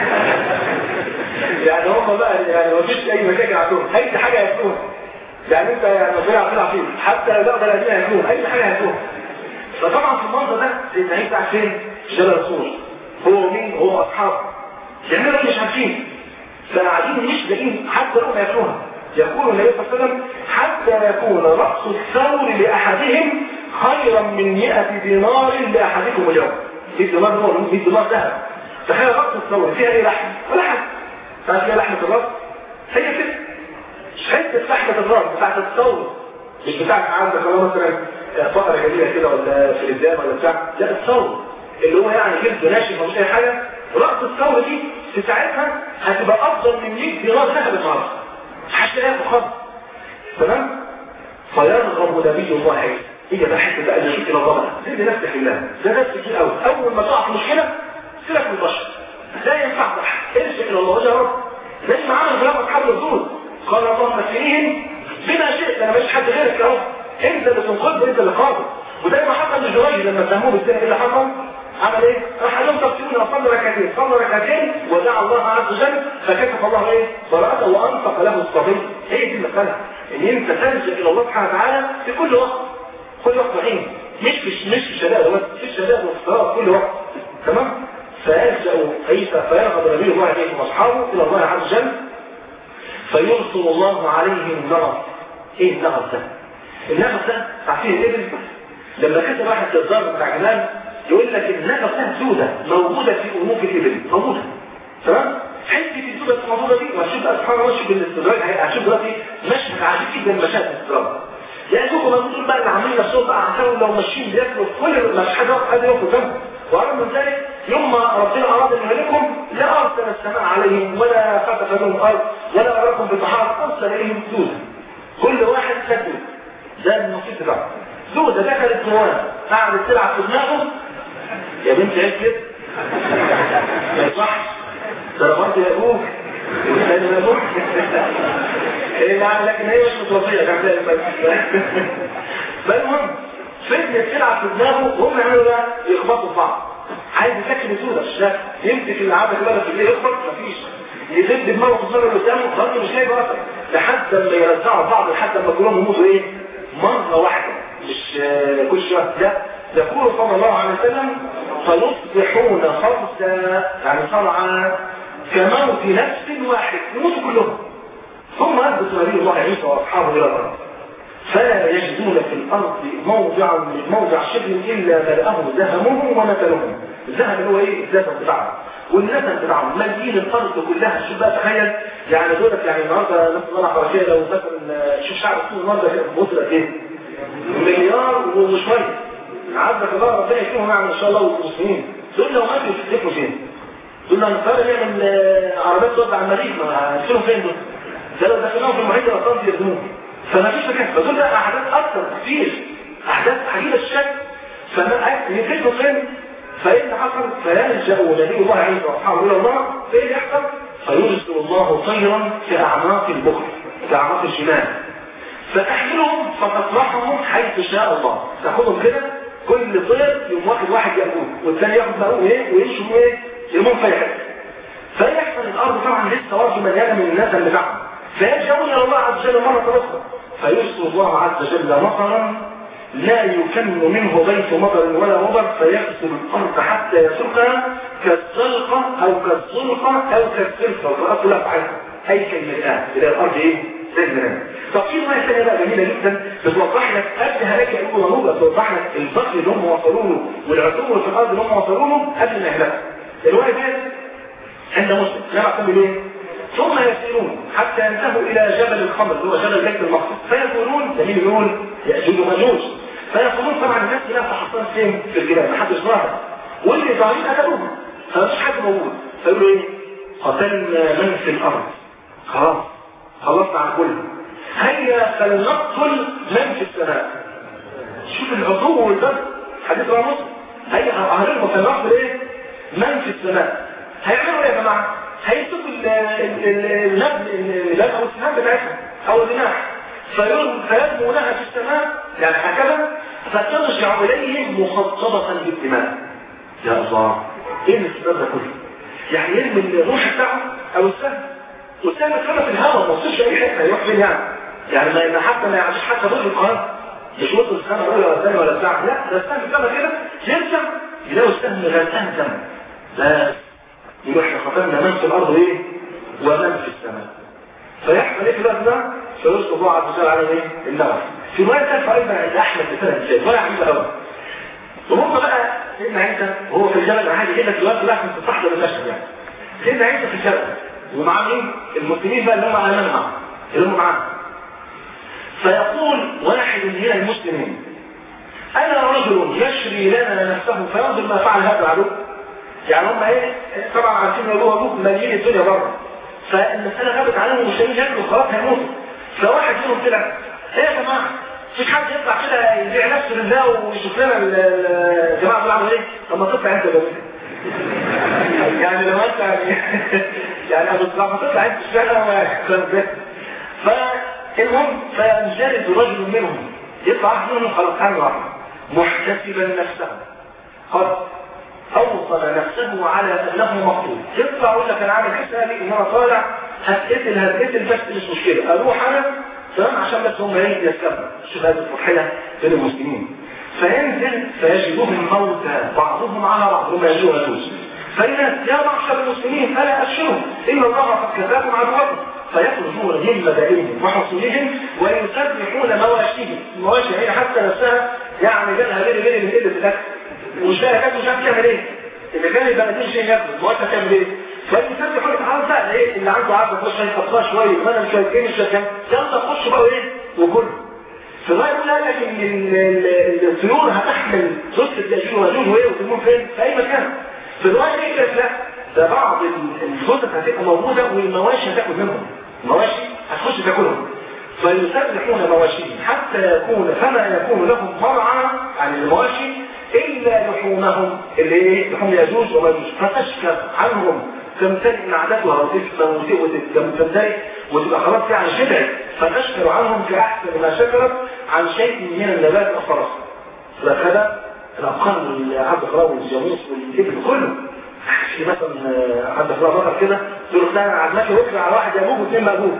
يعني هم بقى يعني مفيش اي مشاكل عندهم اي حاجة هياكلوها يعني انت يعني مش هيعرفوا فيه حتى لو ده الذين هياكلوها اي حاجة هياكلوها فطبعا في المنظر ده سيدنا عيسى قاعد فين؟ في جبل الصور هو مين؟ هو اصحابه يعملوا مش عارفين فقاعدين مش لاقيين حتى لو ياكلوها يقول النبي صلى الله عليه وسلم حتى يكون رأس الثور لأحدهم خيرا من 100 دينار لأحدكم اليوم 100 دينار هو 100 دينار ذهب تخيل رأس الثور فيها ايه لحم ولا حاجة فيها فيها لحمة الراس هي كده مش حتة لحمة الراس بتاعت الثور مش بتاعت عندك ولا مثلا فقرة جميلة كده ولا في الإسلام ولا بتاع لا الثور اللي هو يعني جلد ناشف مش اي حاجة رأس الثور دي في ساعتها هتبقى أفضل من 100 دينار ذهب النهارده مش هتلاقيها خالص تمام فيرغب نبي الله عيسى هي بقى حته بقى اللي الى الله بقى دي نفس الله ده نفس كتير قوي اول ما تقع في مشكله سيبك من البشر لا ينفع ارجع الى الله يا رب زي ما عمل غلام اصحاب الرسول قال اللهم اكفنيهم بما شئت انا مش حد غيرك يا رب انت اللي تنقذ انت اللي قادر وده ما حصل لجريج لما اتهموه بالسنه ايه اللي حصل عمل ايه؟ راح قال لهم تفسيرون صلى ركعتين صلى ركعتين ودعا الله عز وجل فكشف الله ايه؟ براءته وانطق له الصبي هي دي المساله ان انت تلجا الى الله سبحانه وتعالى في كل وقت كل وقت حين مش في مش في الشباب بس في الشباب والاختراع كل وقت تمام؟ فيلجا عيسى فيرغب نبي الله عليه واصحابه الى الله عز وجل فيرسل الله عليهم نغص ايه النغص ده؟ النغص ده عارفين الابل لما كتب واحد جزار بتاع جمال يقول لك النغص ده سودة موجودة في أنوف الإبل موجودة تمام؟ حته السودة الموجودة دي وهشوف بقى سبحان الله شوف الاستدراج هشوف دلوقتي مشهد عجيب جدا مشاهد الاستدراج يعني شوفوا موجودين بقى اللي عاملين نفسهم بقى عشان لو ماشيين بياكلوا كل ما فيش حد قادر ياكل جنبه ورغم من ذلك يوم ما ربنا اراد ان يهلكهم لا ارسل السماء عليهم ولا فتح لهم الارض ولا اراكم بالبحار ارسل اليهم سودا كل واحد سجد ده النصيب بتاعه دودة دخلت جواه قعدت تلعب في دماغه يا بنت عيب كده ما يصحش ضربات يا ابوك والثاني يا ابوك ايه يعني لكن هي مش متوفية كان فالمهم فضلت تلعب في دماغه وهم يعملوا بقى يخبطوا في بعض عايز يسكن سودة مش ده يمسك العابة كده في ايديه يخبط مفيش يسد دماغه في الدماغ اللي قدامه برضه مش لاقي اثر لحد ما يرزعوا بعض لحد ما كلهم يموتوا ايه مرة واحدة مش آه، كل شوية لا يقول صلى الله عليه وسلم فيصبحون خمسة يعني صرعى كموت نفس واحد يموتوا كلهم ثم يهبط نبي الله عيسى واصحابه الى الارض فلا يجدون في الارض موضعا موضع شبر الا ملأه ذهبهم ونتنهم الذهب اللي هو ايه الذهب بتاعهم والنسل بتاعهم مالين الارض كلها شوف بقى تخيل يعني دولت يعني النهارده ناس الله حواليها لو مثلا شوف شعب السوق النهارده كده في مصر قد ايه؟ مليار وشويه عزك الله ربنا يكرمهم يعني ان شاء الله والمسلمين دول لو ماتوا يفتكروا فين؟ دول لو نقدر نعمل آه، عربيات تودع على المريخ ما هتشيلهم فين دول؟ ده لو دخلناهم في المحيط الاطلنطي يردموهم فما فيش مكان فدول بقى احداث اكثر كتير احداث عجيبه الشكل فما يفتكروا فين؟ فايه اللي حصل؟ فيلجا نبي الله عز واصحابه الى الله فايه اللي يحصل؟ فيرسل الله طيرا في اعماق البخل في اعماق الجبال فتحملهم فتطرحهم حيث شاء الله تاخدهم كده كل طير يوم واخد واحد ياخدوه والثاني ياخد مقوم ايه ويمشوا ايه يرمون في حته فيحصل الارض طبعا لسه برضه مليانه من الناس اللي بعد فيرجعون الى الله عز وجل مره اخرى فيرسل الله عز وجل مطرا لا يكن منه بيت مطر ولا مطر فيغسل الارض حتى يسرقها كالزلقه او كالزلقه او كالسلقه والارض كلها بعينها اي كلمه الى الارض ايه؟ زي المنام طب في روايه ثانيه بقى جميله جدا بتوضح لك قد هلاك يقول ونوبه بتوضح لك البخل اللي هم وصلوا له والعتوبه في الارض اللي هم وصلوا له قبل ما يهلكوا الروايه دي عند مسلم لا بعتم ليه؟ ثم يسيرون حتى ينتهوا الى جبل الخمر اللي هو جبل بيت المقدس فيقولون ده مين يقول؟ ياجوج وماجوج فيقولون طبعا الناس هناك تحصل فين في الجبال محدش ظاهر واللي ظاهرين قتلوهم فمفيش حد موجود فيقولوا ايه؟ قتلنا من في الارض خلاص خلصنا عن كله هيا فلنقتل من في السماء شوف العضو والبدء حديث رواه مسلم هيا هنقتل فلنقتل ايه؟ من في السماء هيعملوا ايه يا جماعه؟ هيسوق اللبن اللبن او السهام بتاعتها او الرماح فيرموا لها في السماء يعني هكذا فترجع اليهم مخطبه بالدماء يا الله ايه الاستثمار ده كله؟ يعني يرمي الروح بتاعه او السهم والسهم اترمى في الهواء ما وصلش اي حته يروح فين يعني؟ يعني ما حتى ما يعملش حتى ضد القرآن مش وصل السنة الأولى ولا الثانية ولا الساعة لا ده السهم اترمى كده يرجع يلاقوا السهم غرقان دم بس يبقى احنا خطرنا من في الارض ايه ومن في السماء فيحصل ايه في الوقت ده فيرسل الله عز وجل على ايه النار في روايه ثالثه ايضا عند احمد بن سنه روايه عجيبه قوي وهم بقى سيدنا عيسى وهو في الجبل انا عايز كده في الوقت ده عشان تستحضر المشهد يعني سيدنا عيسى في الجبل ومعاه مين المسلمين بقى اللي هم على معه اللي هم معاه فيقول واحد من المسلمين انا رجل يشري لنا نفسه فينظر ما فعل هذا العدو يعني هم ايه طبعا عارفين ان هو ابوك مليين الدنيا بره فالمساله غابت عليهم مش هيجوا خلاص هيموتوا فواحد منهم طلع ايه يا جماعه مفيش حد يطلع كده يبيع نفسه لله ويشوف لنا الجماعه دول عملوا ايه طب ما تطلع انت جميل يعني لو انت يعني يعني لما تطلع انت مش فاهم فالمهم فينجلد رجل منهم يطلع واحد منهم خلاص حاجه واحده محتسبا نفسه قد اوصل نفسه على انه مقتول يطلع يقول لك انا عامل حسابي ان انا طالع هتقتل هتقتل بس مش مشكله اروح انا تمام عشان بس هم ايه يستقبل شوف هذه الفرحله بين المسلمين فينزل فيجدهم موتى بعضهم على بعض هم يجدوا يجوز فإذا يا معشر المسلمين ألا أبشروا إن الله قد كفاكم عدوكم فيخرجون من مدائنهم وحصولهم ويسبحون مواشيهم المواشي هي حتى نفسها يعني جالها غير غير من قله الاكل ومش لاقي اكل مش عارف تعمل ايه اللي كان يبقى ما شيء ياكل المواشي هتعمل ايه فيسبح يقول تعالى بقى ايه اللي عنده عارف يخش هيحطها شويه وانا مش عارف ايه مش عارف يلا خش بقى ايه وكل فما يقول لك ان الطيور هتحمل جثه ياجوج وماجوج وايه وترمون فين في اي مكان في الروايه دي كده لا ده بعض الجثث هتبقى موجوده والمواشي هتاكل منهم المواشي هتخش تاكلهم فيسرحون مواشيهم حتى يكون فما يكون لهم مرعى عن المواشي الا لحومهم اللي ايه لحوم يجوز ومجوز فتشكر عنهم تمتلئ معدتها وتفنى وتمتلئ وتبقى خلاص يعني شبعت فتشكر عنهم كأحسن ما شكرت عن شيء من النبات الفرس فهذا الأبقار عبد الخلاء والجاموس والجبل كله في مثلا عبد الخلاء بطل كده تقول له انا عاد ماشي وقف على واحد يابوه واثنين مابوه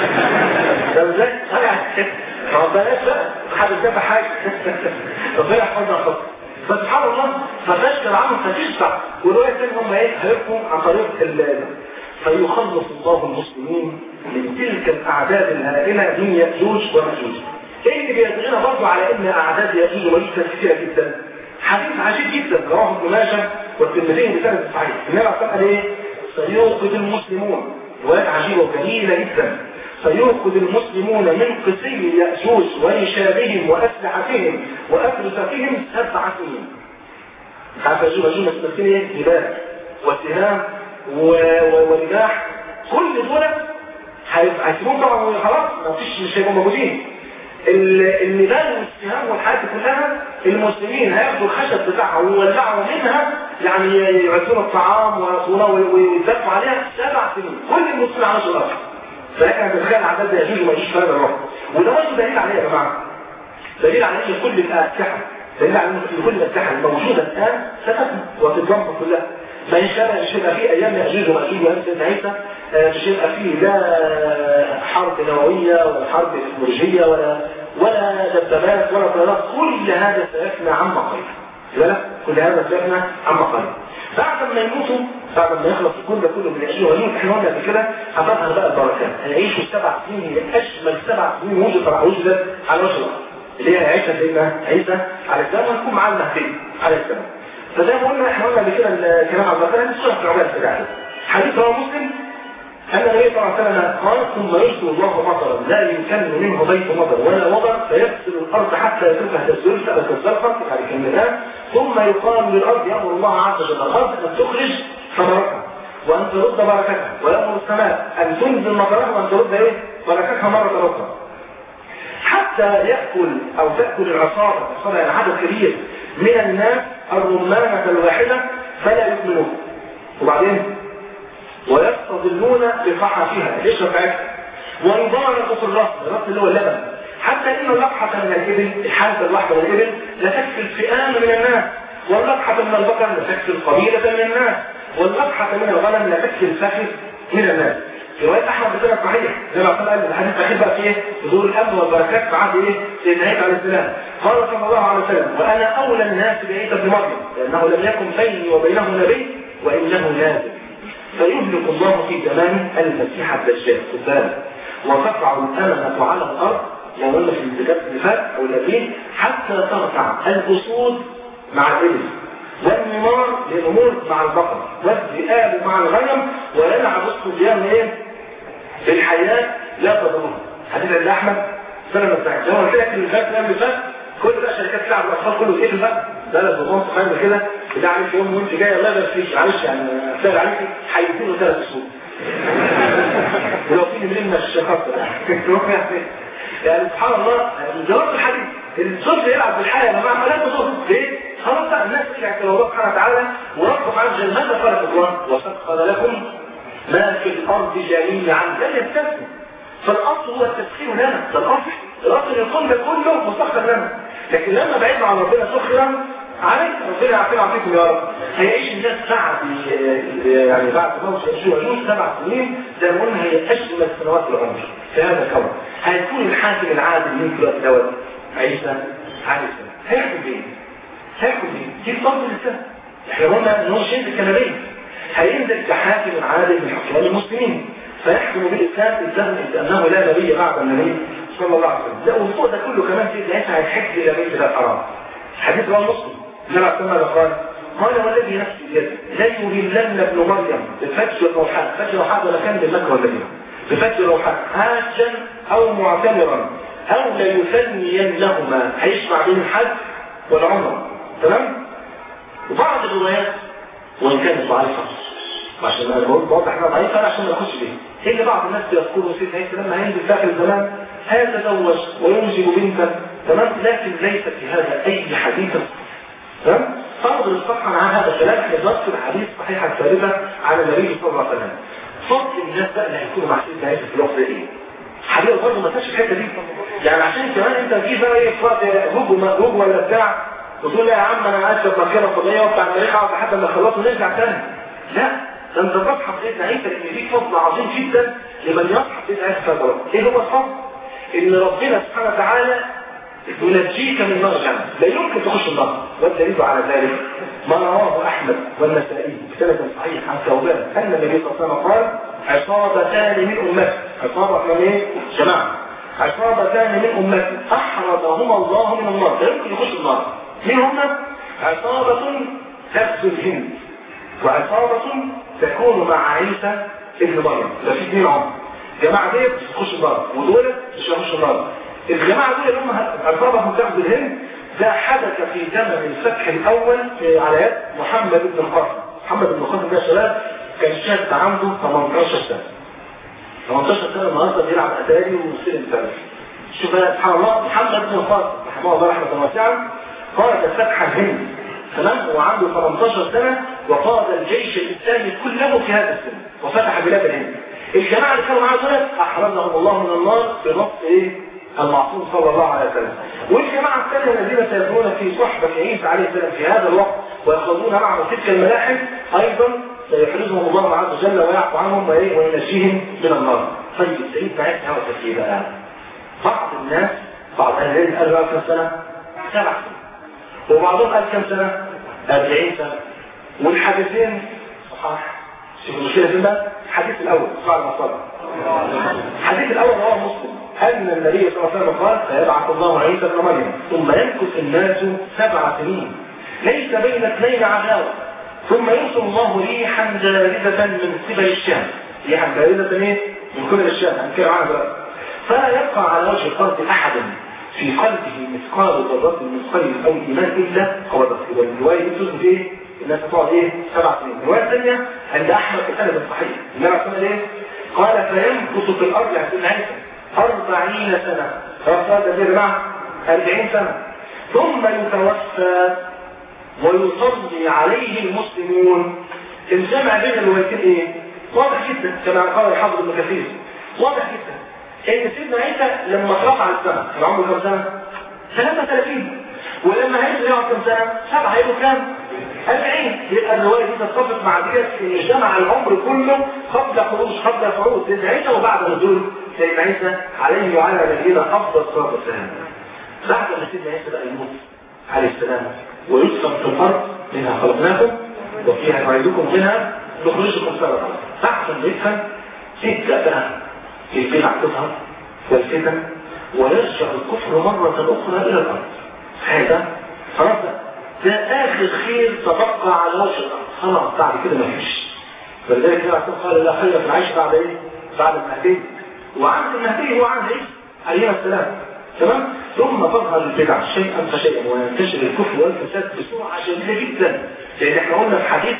ده ازاي؟ ما بلاش بقى حد دافع حاجه ربنا يحفظنا خطر فسبحان الله فتشكر عنهم فتشفع والرواية الثانية هم ايه هيبقوا عن طريق ال فيخلص الله المسلمين من تلك الاعداد الهائلة من يأجوج ومأجوج ايه اللي بيدعينا برضه على ان اعداد يأجوج ومأجوج كثيرة جدا حديث عجيب جدا رواه ابن ماجه والترمذي بسند صحيح النبي عليه الصلاه ايه سيوقظ المسلمون روايات عجيبه وجميله جدا سيوقظ المسلمون من قسي يأجوج ونشابهم وأسلحتهم وأفرستهم سبع سنين. عارف يأجوج ومأجوج مستمسكين ايه؟ جبال وسهام ورماح كل دول هيسيبوهم طبعا خلاص ما فيش مش هيبقوا موجودين. النبال والسهام والحاجات كلها المسلمين هياخدوا الخشب بتاعها ويولعوا منها يعني يعدون الطعام ويصونها ويدفعوا عليها سبع سنين كل المسلمين على وجه الارض فلكن بتخيل عدد يجوز وما يجوز فرق الروح وده برضه دليل عليه يا جماعه دليل على ان كل الاسلحه دليل على ان كل الاسلحه الموجوده الان ستتم وتتدمر كلها ما يشبه مش هيبقى فيه ايام ياجوج وماجوج وايام سيدنا عيسى مش هيبقى فيه لا حرب نوويه ولا حرب تكنولوجيه ولا ولا دبابات ولا طيارات كل هذا سيفنى عما قريب بالك كل هذا سيفنى عما قريب بعد ما يموتوا بعد ما يخلص الكون ده كله من العشرين ويموت احنا قلنا قبل كده هتظهر بقى البركات هيعيشوا سبع سنين هي اجمل سبع سنين وجدت وجدت على وجه الارض اللي هي هيعيشها سيدنا عيسى على السلام ونكون معاه المهدي على السلام فزي ما قلنا احنا قلنا قبل كده الكلام على البركات دي صوره العباد بتاعته حديث رواه مسلم أن النبي صلى الله عليه وسلم قال ثم يرسل الله مطرا لا يمكن منه بيت مطر ولا وضر فيغسل الأرض حتى يتركها كالزلفة أو كالزلفة يعني كالمكان ثم يقال للأرض يأمر الله عز وجل الأرض أن تخرج ثمرتها وأن ترد بركتها ويأمر السماء أن تنزل مطرها وأن ترد إيه بركتها مرة أخرى حتى يأكل أو تأكل العصارة العصارة يعني عدد كبير من الناس الرمانة الواحدة فلا يؤمنون وبعدين ويستظلون بقحفها القشره بتاعتها ويبارك في الرأس الرأس اللي هو اللبن حتى ان اللقحة من الإبل الحالة الواحدة من الإبل لتكفي الفئام من الناس واللقحة من البقر لتكفي القبيلة من الناس واللقحة من الغنم لتكفي الفخذ من الناس رواية أحمد بن صحيح زي ما قال الحديث الأخير بقى فيه حضور الأمن والبركات في عهد إيه؟ سيدنا عيسى عليه السلام قال صلى الله عليه وسلم وأنا أولى الناس بعيسى بن مريم لأنه لم يكن بيني وبينه نبي وإنه لازم فيهلك الله في زمان المسيح الدجال خد بالك وتقع الأمنة على الأرض لو قلنا في الكتاب اللي فات أو الأخير حتى ترفع الأسود مع الإبل والنمار للأمور مع البقر والذئاب مع الغنم ويلعب الصبيان ايه؟ في الحياة لا تضرهم حديث عند أحمد سنة بتاعت زي ما قلت لك اللي فات اللي فات كل بقى شركات تلعب الأطفال كله ايه بقى ده لا بضم صغير كده بتاع عليك يوم وانت جاي الله يبارك فيك معلش يعني سهل عليك هيديله ثلاث شهور ولو في من مش خاطر يعني سبحان الله جواب الحديث الطفل يلعب بالحياة يا جماعه لا تضر ليه؟ خلاص بقى الناس ترجع الى الله سبحانه وتعالى ورب سبحانه وتعالى ماذا خلق الله؟ وسخر لكم ما في الارض جميعا لن يستثني فالاصل هو التسخير لنا ده الاصل الاصل الكون ده كله مسخر لنا لكن لما بعدنا عن ربنا سخرا عليك ربنا يعطينا ويعطيكم يا رب هيعيش الناس بعد يعني بعد موت يأجوج ويأجوج سبع سنين زي ما قلنا هي اجمل سنوات العمر في هذا الكون هيكون الحاكم العادل من في الوقت دوت عيسى عليه السلام هيحكم بايه؟ هيحكم بايه؟ دي فضل السنه احنا قلنا ان هو شيء الكنبيه هينزل كحاكم عادل من حكام المسلمين فيحكم بالاسلام الزمن لانه لا نبي بعد النبي صلى الله عليه وسلم لا والفوق ده كله كمان في عيسى هيحج الى بيت الله الحرام حديث رواه مسلم النبي عليه الصلاه قال قال والذي نفسي بيده لا يهلن ابن مريم بفجر روحان فجر روحان ولا كان بالمكه والمدينه بفجر روحان حاجا او معتمرا او ليثنينهما هيجمع بين الحج والعمره تمام وبعض الروايات وان كانت ضعيفه عشان انا بقول بوضح انها ضعيفه عشان ما اخش بيها اللي بعض الناس يذكروا سيدنا عيسى لما هينزل في اخر الزمان هيتزوج وينجب بنتا تمام لكن ليس في هذا اي حديث تمام فانظر الصفحه مع هذا الكلام احنا بنذكر حديث صحيحه ثابته عن النبي صلى الله عليه وسلم فضل الناس بقى اللي هيكونوا مع سيدنا عيسى في الوقت ده ايه؟ حبيبي برضه ما فيش الحته دي يعني عشان كمان انت تجيب بقى ايه فرق هوج مقلوب ولا بتاع وتقول لا يا عم انا عايز مكانه فضائيه وبتاع المريخ اقعد لحد ما اخلص ونرجع تاني لا ده انت تصحى سيدنا عيسى ان في فضل عظيم جدا لمن يصحى سيدنا عيسى في هذا ايه هو الفضل؟ ان ربنا سبحانه وتعالى ينجيك من نار جهنم لا يمكن تخش النار والدليل على ذلك ما رواه احمد والنسائي بسند صحيح عن ثوبان ان النبي صلى الله عليه وسلم قال عصابتان من امتي عصابه من ايه؟ جماعه عصابتان من امتي احرزهما الله من النار لا يمكن يخش النار مين هما؟ عصابه تغزو الهند وعصابه تكون مع عيسى ابن مريم ده في اثنين عمر الجماعه ديت مش هتخش النار ودول مش هيخشوا النار الجماعه دول اللي هم عصابه تغزو الهند ده حدث في زمن الفتح الاول في على يد محمد بن القاسم محمد بن القاسم ده شباب كان شاب عنده 18 سنه 18 سنه النهارده بيلعب اتاري ومستلم ثالث شوف بقى سبحان الله محمد بن القاسم رحمه الله رحمه واسعه قاد فتح الهند تمام هو عنده 18 سنه وقاد الجيش الاسلامي كله في هذا السن وفتح بلاد الهند الجماعه اللي كانوا معاه دول احرزهم الله من النار بنص ايه المعصوم صلى الله عليه وسلم والجماعة الثانية الذين سيكونون في صحبة عيسى عليه السلام في هذا الوقت ويخوضون معه تلك الملاحم أيضا سيحرزهم الله عز وجل ويعفو عنهم وينجيهم من النار طيب سيدنا عيسى هو تفكير بقى بعض الناس بعض أهل العلم قالوا له كم سنة؟ سبع سنين وبعضهم قال كم سنة؟ 40 سنة والحديثين صحاح شوف المشكلة فين بقى؟ الحديث الأول صلى الله عليه وسلم الحديث الأول رواه مسلم أن النبي صلى الله عليه وسلم قال سيبعث الله عيسى ابن مريم ثم يمكث الناس سبع سنين ليس بين اثنين عداوة ثم يرسل الله ريحا جاردة من قبل الشام ريحا جاردة ايه؟ من قبل الشام هنتكلم عنها دلوقتي فلا يبقى على وجه الأرض أحد في قلبه مثقال ذرة من خير أو إيمان إلا قبضه يبقى الرواية دي تثبت إيه؟ الناس هتقعد إيه؟ سبع سنين الرواية الثانية عند أحمد في الأدب الصحيح النبي عليه الصلاة إيه؟ قال فيمكث في الأرض يعني سيدنا عيسى أربعين سنة خلاص ده يا جماعة أربعين سنة ثم يتوفى ويصلي عليه المسلمون الجمع بين الروايتين ايه؟ واضح جدا كما قال الحافظ ابن كثير واضح جدا ان سيدنا عيسى لما رفع السنة كان عمره كم سنة؟ 33 ولما هيجي يقعد كم سنة؟ سبعة هيبقوا كام؟ 40 يبقى الرواية دي تتفق مع ديت ان جمع العمر كله قبل خروج قبل صعود سيدنا عيسى وبعد نزول سيدنا عيسى عليه وعلى نبينا افضل الصلاه والسلام. بعد ما سيدنا عيسى بقى يموت عليه السلام ويدفن في الارض منها خلقناكم وفيها نعيدكم منها نخرجكم سرعا. بعد ما يدفن تبدا بقى البدع تظهر والفتن ويرجع الكفر مرة أخرى إلى الأرض. هذا خلاص ده آخر خير تبقى على وجه الأرض خلاص بعد كده ما فيش فلذلك النبي قال لا خير في العيش بعد إيه؟ بعد المهدي وعند المهدي هو عند إيه؟ عليه السلام تمام؟ ثم تظهر البدع شيئا فشيئا وينتشر الكفر والفساد بسرعة شديدة جدا لأن احنا قلنا في حديث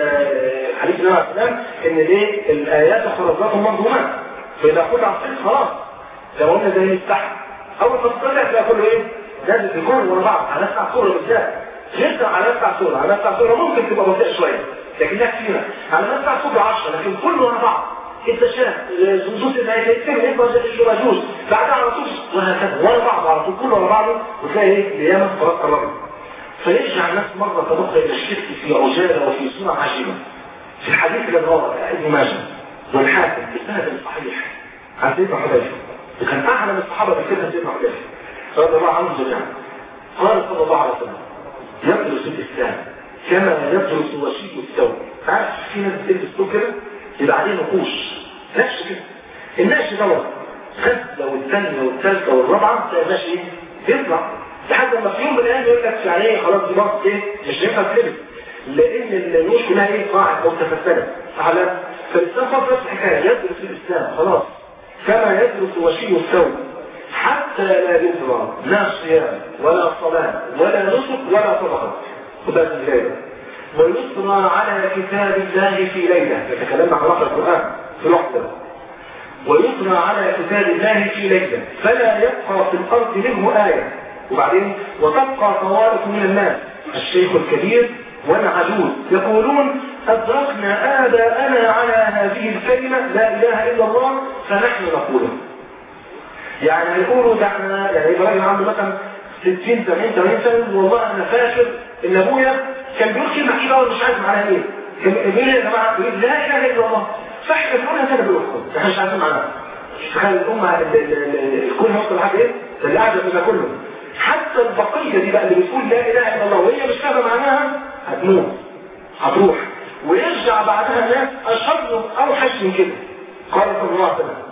آه حديث النبي عليه السلام إن ليه الآيات خرجات منظومات فإذا قلنا عصير خلاص زي ما قلنا زي المفتاح أول ما تطلع تلاقي كله إيه؟ لازم يكون ورا بعض على نفس صورة بالذات غير على نفس صورة على نفس صورة ممكن تبقى بطيئة شوية لكنها كثيرة على نفس صورة 10 لكن كله ورا بعض انت شايف زوز اللي هيتكتب انت مجوز بعدها على طول وهكذا ورا بعض على طول كله ورا بعضه وتلاقي ايه قيامة خلاص قربت فيرجع الناس مرة تبقى الى الشرك في عجالة وفي صورة عجيبة في الحديث اللي رواه ابن ماجه والحاكم بسند صحيح عن سيدنا حذيفة وكان اعلم الصحابة بكده سيدنا حذيفة رضي الله عنه جميعا قال صلى الله عليه وسلم يدرس الإسلام كما يدرس وشيء الثوب عارف في ناس بتلبس ثوب كده يبقى عليه نقوش نفس كده النقش دوت غزة والثانية والثالثة والرابعة تلاقي ماشي يطلع لحد ما في يوم من الايام يقول لك يعني ايه خلاص دي بقى ايه مش هينفع تلبس لان النقوش كلها ايه قاعد او تفسدت على فالاسلام خلاص نفس الحكايه يدرس الاسلام خلاص كما يدرس وشيء الثوب حتى لا يبرى لا صيام ولا صلاة ولا نسك ولا صدقة خذها في الليلة ويسرى على كتاب الله في ليلة نتكلم عن نقل القرآن في الوقت ويقرأ على كتاب الله في ليلة فلا يبقى في الأرض منه آية وبعدين وتبقى طوائف من الناس الشيخ الكبير والعجوز يقولون أدركنا آباءنا على هذه الكلمة لا إله إلا الله فنحن نقولها يعني يقولوا ده احنا يعني ابراهيم عنده مثلا 60 70 80 سنه والله انا فاكر ان ابويا كان بيقول كلمه كده وانا مش عارف معناها ايه كان بيقول يا جماعه بيقول لا اله الا الله فاحنا بنقولها كده بنقولها احنا مش عارفين معناها تخيل الامه الكل هيوصل لحد ايه؟ اللي قاعده ده كله حتى البقيه دي بقى اللي بتقول لا اله الا الله وهي مش فاهمه معناها هتموت هتروح ويرجع بعدها الناس اشر اوحش من كده قال صلى الله عليه وسلم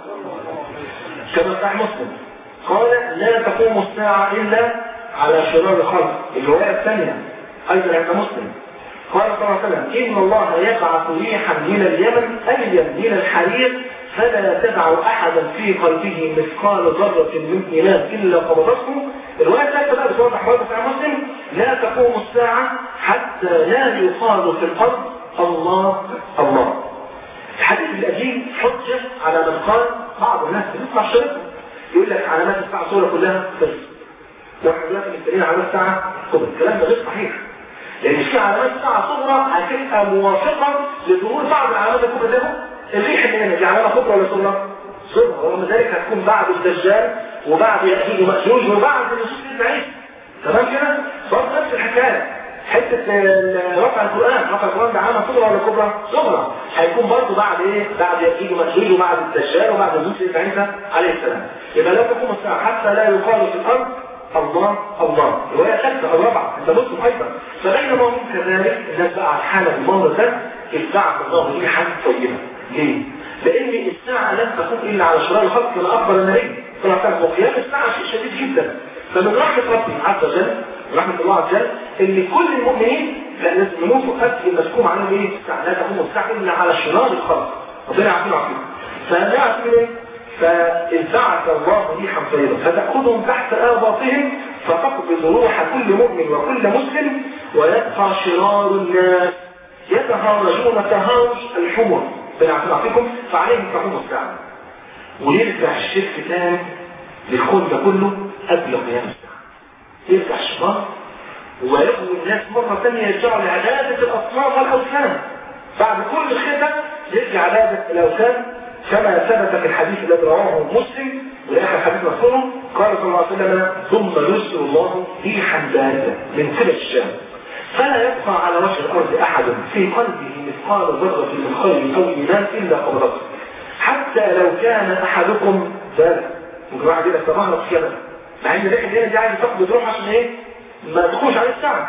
كما صحيح مسلم قال لا تقوم الساعة إلا على شرار الخلق الرواية الثانية أيضا عند مسلم قال صلى الله عليه وسلم إن الله يبعث ريحا من اليمن أليم من الحرير فلا تدع أحدا في قلبه مثقال ذرة من إيمان إلا قبضته الرواية الثالثة بقى بصورة أحوال صحيح مسلم لا تقوم الساعة حتى لا يقال في الأرض الله الله الحديث القديم حجة على من قال بعض الناس بتسمع شرط يقول لك علامات الساعة صورة كلها صفر واحنا دلوقتي مستنيين علامات الساعة كبرى الكلام ده غير صحيح لأن في علامات الساعة صغرى هتبقى موافقة لظهور بعض العلامات الكبرى ده الريح اللي هنا دي علامة كبرى ولا صغرى؟ صغرى ورغم ذلك هتكون بعد الدجال وبعد يأجوج ومأجوج وبعد نصوص العيد تمام كده؟ برضه نفس الحكاية حتة رفع القرآن رفع القرآن ده عامة صغرى ولا كبرى؟ صغرى هيكون برضه بعد ايه؟ بعد يأجوج ومأجوج وبعد الدجال وبعد نزول سيدنا عيسى عليه السلام يبقى لا تقوم الساعة حتى لا يقال في الأرض الله الله رواية ثالثة أو رابعة أنت مسلم أيضا فبينما هم كذلك الناس بقى على الحالة الموضوع ده الساعة الله دي حاجة طيبة ليه؟ لأن الساعة لن تكون إلا على شرار الخلق كما أخبر النبي صلى الله عليه وسلم وقيام الساعة شيء شديد جدا فمن رحمة ربي عز وجل رحمة الله عز وجل ان كل المؤمنين لا لازم يموتوا قبل المسكوم عنهم ايه؟ الساعة لا تقوم الساعة إلا على شرار الخلق ربنا يعافينا ويعافينا فلا يعافينا ايه؟ فانبعث الله ريحا طيبا فتأخذهم تحت آباطهم فتقبض روح كل مؤمن وكل مسلم ويبقى شرار الناس يتهارجون تهارج الحمر بنعتنا فيكم فعليهم تقوم الساعة ويرجع الشرك تاني للكون ده كله قبل قيام الساعة يرجع الشيطان ويقوم الناس مرة ثانية يرجعوا لعبادة الأصنام والأوثان بعد كل الخير ده يرجع عبادة الأوثان كما ثبت في الحديث الذي رواه مسلم والاخر حديث مذكور قال صلى الله عليه وسلم ثم يرسل الله ريحا بارده من قبل الشام فلا يبقى على وجه الارض احد في قلبه مثقال ذره من خير او ايمان الا قبضته حتى لو كان احدكم ذلك ممكن واحد يقول لك طب اهرب كده مع ان الريح اللي دي عايز تقبض روح عشان ايه؟ ما تخش عليه الساعه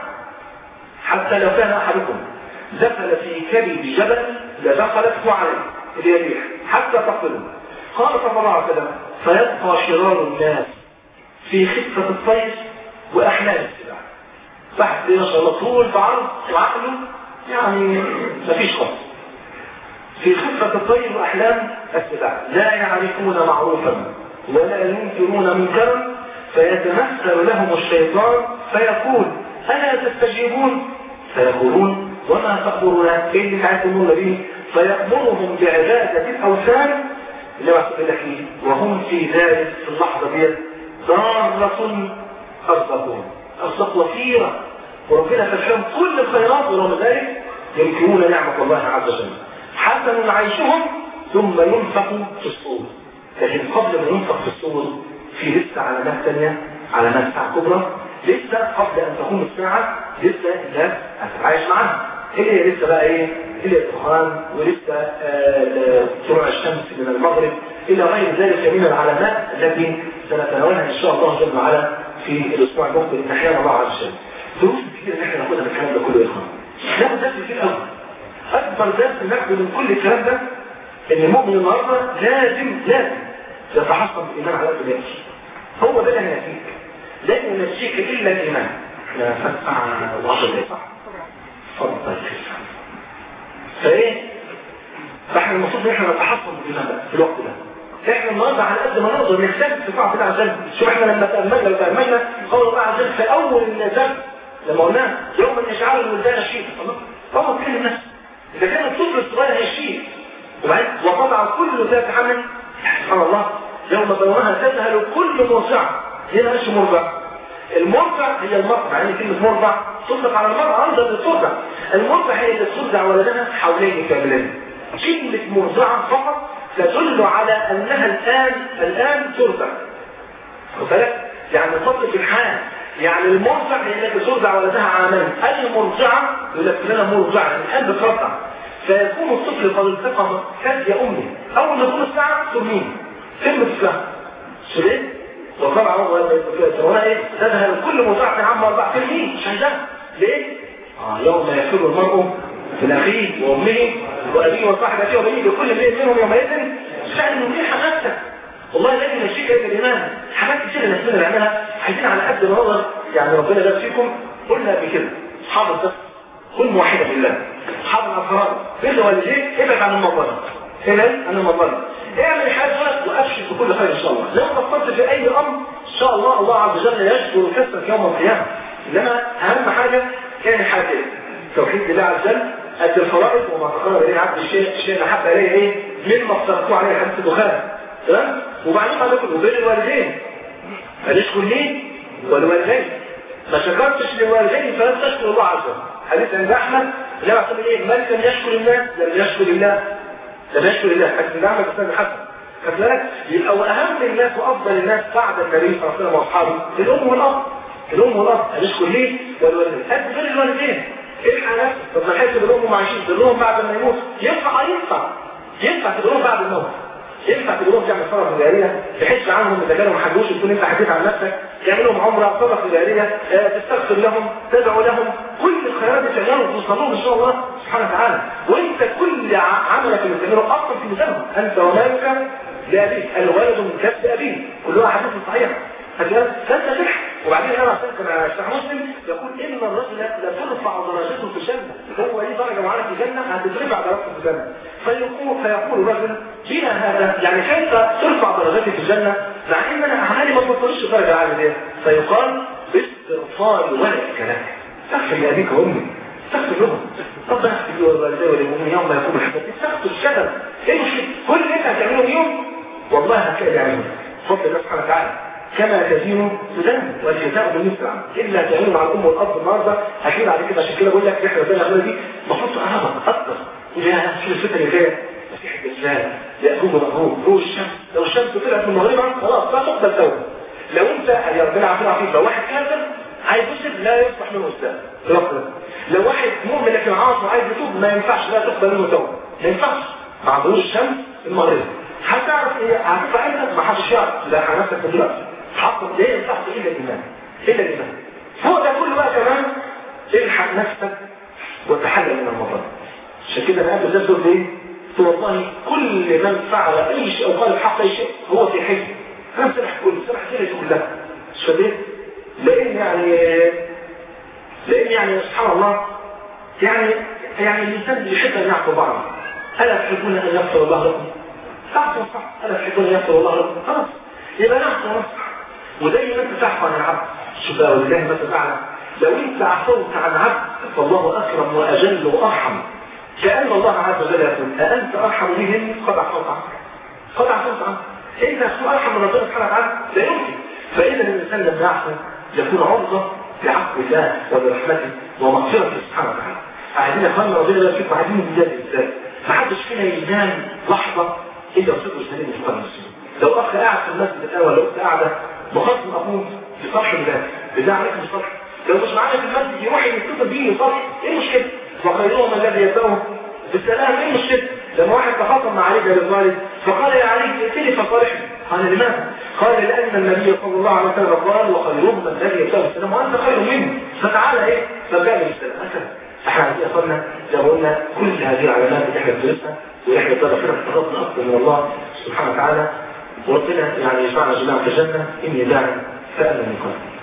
حتى لو كان احدكم دخل في كبد جبل لدخلته عليه اللي هي الريح حتى تقبله قال صلى الله عليه وسلم فيبقى شرار الناس في خفة الطير وأحلام السباع واحد ما شاء الله طول بعرض وعقله يعني مفيش خالص في خفة الطير وأحلام السباع لا يعرفون معروفا ولا ينكرون منكرا فيتمثل لهم الشيطان فيقول ألا تستجيبون فيقولون وما تأمرون إيه اللي تعلمون به فيأمرهم بعبادة الأوثان اللي هو يقول لك ايه وهم في ذلك في اللحظة ديت ضارة أرزقهم أرزق وفيرة وربنا فتحهم كل الخيرات ورغم ذلك ينكرون نعمة الله عز وجل حسن عيشهم ثم ينفق في الصور لكن قبل ما ينفق في الصور في لسه علامات ثانية علامات ساعة كبرى لسه قبل أن تقوم الساعة لسه الناس هتتعايش معاها اللي هي لسه بقى ايه اللي الدخان ولسه طلوع الشمس من المغرب الى غير ذلك من العلامات التي سنتناولها ان شاء الله جل وعلا في الاسبوع المقبل ان احيانا الله عز وجل دروس كتير ان احنا ناخدها من الكلام ده كله يا اخوان ناخد درس كتير قوي اكبر درس ناخده من كل الكلام ده ان المؤمن النهارده لازم لازم يتحصن بالايمان على قد ما هو ده اللي هينسيك لن ينسيك الا الايمان احنا فتح العشر دقيقه صح؟ اتفضل فايه فاحنا المفروض ان احنا نتحصن بالإيمان في الوقت ده احنا النهارده على قد ما نقدر نجتهد في طاعه الله عز وجل شوف احنا لما تاملنا وتاملنا قول الله عز وجل في اول النزل لما قلنا يوم يجعل الولدان شيء طبعا كل الناس اذا كان الطفل الصغير هيشيل وبعدين وقطع كل ذات حمل سبحان الله يوم ترونها تذهل كل مرضعة هنا مش مرضع المرضع هي المرضع يعني كلمة مرضع تطلق على المرأة أيضا للترضع المرضع هي اللي ترضع ولدها حولين كاملين كلمة مرضعة فقط تدل على أنها الآن الآن ترضع بالك يعني فضل في الحال يعني المرضع هي التي ترضع ولدها عامين أي مرضعة يقول لنا مرضعة الآن بترضع فيكون الطفل قد التقم كاد يا أمي أول ما تكون الساعة ترميه كلمة الساعة شريت وطبعا هو هنا ايه تذهل كل مرضعة عام أربع ترميه مش عايزاها ليه؟ آه يوم يفر المرء من أخيه وأمه وأبيه وصاحبته وبنيه لكل امرئ منهم يومئذ شأن مريحة نفسك والله لازم نشيك إلى الإيمان حاجات كتير نفسنا نعملها عايزين على قد ما نقدر يعني ربنا يبارك فيكم قلنا قبل كده حافظ بس كن موحدا بالله حافظ على الفرائض بر والديك ابعد عن المظلمه ابعد عن المظلمه اعمل حاجه وابشر بكل خير ان شاء الله لو فكرت في اي امر ان شاء الله الله عز وجل يشكر كسرك يوم القيامه انما اهم حاجه كان حاجتين توحيد الله عز وجل قد الفرائض وما تقرب اليه عبد الشيء الشيء اللي حب اليه ايه مما افترضتوه عليه حديث الدخان تمام وبعدين بعد كده وبين الوالدين هنشكر مين والوالدين ما شكرتش للوالدين فلن تشكر الله عز وجل حديث عند احمد لا يقول ايه من لم يشكر الناس لم يشكر الله لم يشكر الله حديث عند احمد بن حسن خد بالك يبقى واهم الناس وافضل الناس بعد النبي صلى الله عليه وسلم واصحابه الام والاب الام والاب هنشكر ليه والوالدين قد غير الوالدين ايه الحالات طب ما نحس بالام وعايشين لهم بعد ما يموت ينفع ينفع ينفع تقول بعد الموت ينفع تقول تعمل صدقه تجاريه تحس عنهم اذا كانوا ما حدوش تكون انت حكيت عن نفسك تعمل لهم عمره صدقه تجاريه آه، تستغفر لهم تدعو لهم كل الخيرات دي تعملها وتوصل لهم ان شاء الله سبحانه وتعالى وانت كل ع- عملك اللي بتعمله اصلا في ميزانهم انت ومالك لابيك الولد من كسب ابيه كلها حديث صحيح فكذا فانت تلحق وبعدين انا عشان كما شيخ مسلم يقول ان الرجل لا ترفع درجته في الجنه هو ليه درجه معينه في الجنه هتترفع درجته في الجنه فيقول فيقول الرجل بما هذا يعني كيف ترفع درجتي في الجنه مع ان انا اعمالي ما توصلش درجه عاليه دي فيقال باستغفار ولد كلام استغفر لابيك وامك استغفر لهم ربنا يغفر لي والوالدين والمؤمنين يوم ما يقوم الحساب استغفر الشغل ايه المشكله كل اللي انت هتعمله يوم والله هتلاقي يعمله فضل الله سبحانه وتعالى كما تدين تدان والجزاء بالمثل العمل الا تعملوا مع الام والاب النهارده اكيد على كده عشان كده بقول لك احنا ربنا الاخيره دي المفروض تقربك اكتر يا في الفتره اللي جايه مسيح الدجال ياجوج ومأجوج ضوء الشمس لو الشمس طلعت من المغرب خلاص لا تقبل توبه لو انت يا ربنا عافينا عافيك لو واحد كافر عايز يسلم لا يصبح منه اسلام ربنا لو واحد مؤمن لكن عاصي وعايز يتوب ما ينفعش لا تقبل منه توبه ما ينفعش مع ظهور الشمس في المغرب هتعرف ايه هتطلع انت ما حدش يعرف لا نفسك دلوقتي حط ليه ينفعش الا الايمان الا الايمان فوق ده كله بقى كمان الحق نفسك وتحلل من المظلم عشان كده انا قبل ده تقول ايه والله كل من فعل اي شيء او قال الحق اي شيء هو في حزب انا سامح كل سامح كل دي كلها مش فاهم لان يعني لان يعني سبحان الله يعني يعني الانسان يحب ان يعفو بعض الا تحبون ان يغفر الله لكم صح صح الا تحبون ان يغفر الله لكم خلاص يبقى نعفو ونصح ودايما انت تعفو عن العبد شوف بقى ولله مثل اعلى لو انت عفوت عن عبد فالله اكرم واجل وارحم كأن الله عز وجل يقول أأنت أرحم بهم قد عفوت عنك قد عفوت عنك أنت هتكون أرحم من ربنا سبحانه وتعالى لا يمكن فإذا الإنسان لما يعفو يكون عرضة لعفو الله ولرحمته ومغفرته سبحانه وتعالى عايزين يا اخوانا ربنا يبارك فيكم عايزين نزداد ازاي ما حدش فينا ينام لحظة إلا وصدره سليم في قلب المسلمين لو أخ قاعد في المسجد الأول ولا أخت قاعدة بخصم أخوه في صرح الله بالله عليكم الصرح لو مش معانا في المسجد يروح يتصل بيه يصرح ايه المشكلة؟ وخيرهم الذي يبدأه بالسلام ايه المشكلة؟ لما واحد تخاصم مع علي بن طالب فقال يا علي ائتني فصالحني قال لماذا؟ قال لأن النبي صلى الله عليه وسلم قال وخيرهم الذي يبدأه بالسلام وأنت خير منه فتعالى ايه؟ فجاء بالسلام أسلم احنا عايزين اخوانا زي ما قلنا كل هذه العلامات اللي احنا بندرسها واحنا بنقدر فيها تقربنا اكثر من الله سبحانه وتعالى وربنا يعني يجمعنا جميعا في الجنه اني داعي فامن من قلبي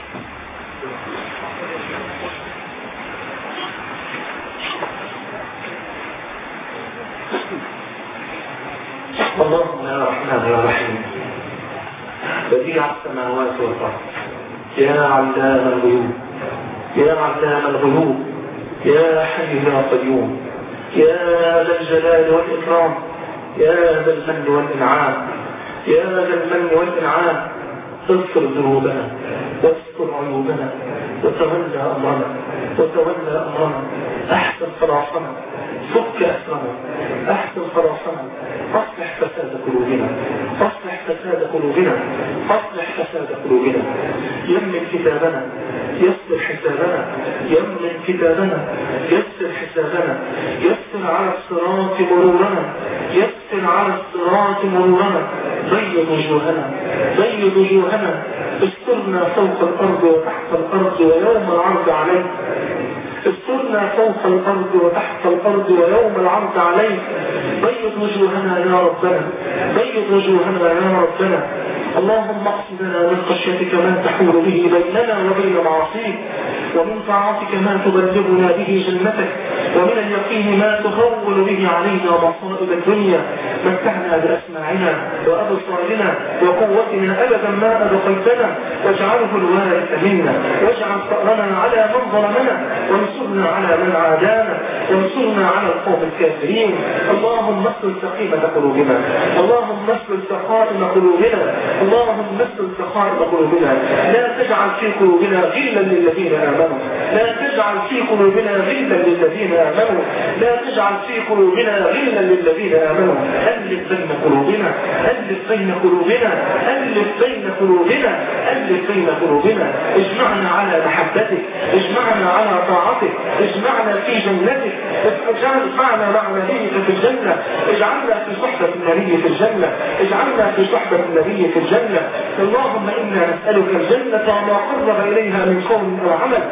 اللهم يا رحمن يا رحيم بديع السماوات والارض يا علام الغيوب يا علام الغيوب يا حي يا قيوم يا ذا الجلال والإكرام يا ذا المن والإنعام يا ذا المن والإنعام اغفر ذنوبنا واستر عيوبنا وتولى أمرنا وتولى أمرنا أحسن خلاصنا فك أسرنا أحسن خلاصنا أصلح فساد قلوبنا أصلح فساد قلوبنا أصلح فساد قلوبنا يمن كتابنا يسر حسابنا يمن كتابنا يسر حسابنا يسر على الصراط مرورنا يسر على الصراط مرورنا بيض وجوهنا بيض وجوهنا استرنا فوق الأرض وتحت الأرض ويوم العرض عليك استرنا فوق الأرض وتحت الأرض ويوم العرض عليك بيض وجوهنا يا ربنا بيض وجوهنا يا ربنا اللهم اقصد لنا من خشيتك ما تحول به بيننا وبين معاصيك ومن طاعتك ما تبلغنا به جنتك ومن اليقين ما تهون به علينا مصائب الدنيا متعنا بأسماعنا وأبصارنا وقوتنا أبدا ما أبقيتنا واجعله الوارث منا واجعل ثأرنا على من ظلمنا وانصرنا على من عادانا وانصرنا على القوم الكافرين اللهم اسلل سقيمة قلوبنا اللهم اسلل سقائم قلوبنا اللهم اسلل سقائم قلوبنا لا تجعل في قلوبنا غلا للذين آمنوا لا تجعل في قلوبنا غلا للذين آمنوا لا تجعل في قلوبنا غلا للذين آمنوا ألف بين قلوبنا ألف بين قلوبنا ألف بين قلوبنا ألف بين قلوبنا اجمعنا على محبتك اجمعنا على طاعتك اجمعنا في جنتك اجعلنا مع نبيك في الجنة اجعلنا في صحبة النبي في الجنة اجعلنا في صحبة النبي في الجنة اللهم إنا نسألك الجنة وما قرب إليها من قول أو عمل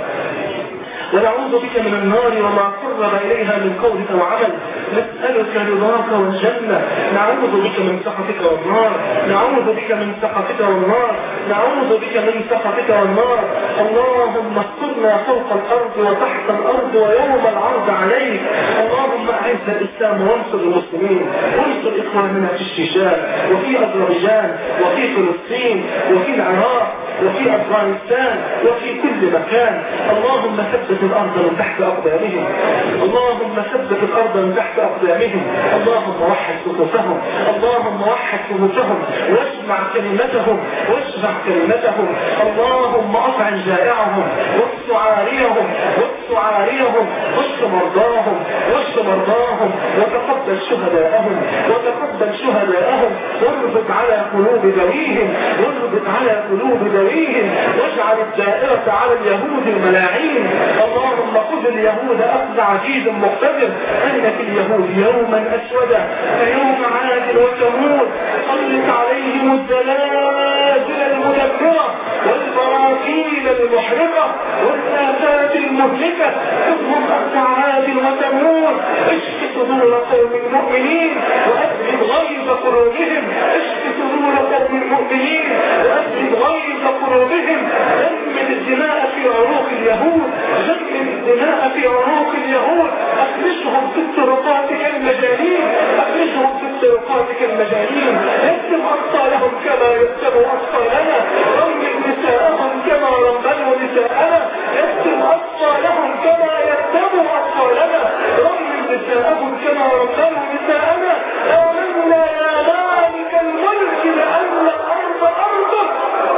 ونعوذ بك من النار وما قرب إليها من قول أو عمل نسألك رضاك والجنة نعوذ بك من سخطك والنار نعوذ بك من سخطك والنار نعوذ بك من سخطك والنار اللهم استرنا فوق الأرض وتحت الأرض ويوم العرض عليك اللهم أعز الإسلام وانصر المسلمين وانصر إخواننا في الشيشان وفي أذربيجان وفي فلسطين وفي العراق وفي أفغانستان وفي كل مكان اللهم ثبت الأرض من تحت أقدامهم اللهم ثبت الأرض من تحت أقدامهم اللهم وحد صفوفهم اللهم وحد صفوفهم واجمع كلمتهم واجمع كلمتهم اللهم أطعم جائعهم واقص عاريهم واقص عاريهم واشف مرضاهم واشف مرضاهم وتقبل شهداءهم وتقبل شهداءهم واربط على قلوب ذويهم واربط على قلوب ذويهم واجعل الدائرة على اليهود الملاعين اللهم خذ اليهود أخذ عزيز مقتدر أن في اليهود يوما أسودا كيوم عاد وثمود سلط عليهم الزلازل المدبرة والبراكين المحرقة والآفات المهلكة خذهم أخذ وثمود اشف صدور قوم المؤمنين وأذهب غيظ قلوبهم اشف صدور قوم المؤمنين وأذهب غيظ قلوبهم جمد الدماء في عروق اليهود جمد الدماء في عروق اليهود أخرجهم في الطرقات كالمجانين أخرجهم في الطرقات كالمجانين يكتب أطفالهم كما يكتب أطفالنا رمل نساءهم كما رملوا نساءنا يكتب أطفالهم كما يكتب أطفالنا رمل نساءهم كما رملوا نساءنا آمنا يا مالك الملك لأن الأرض أرضك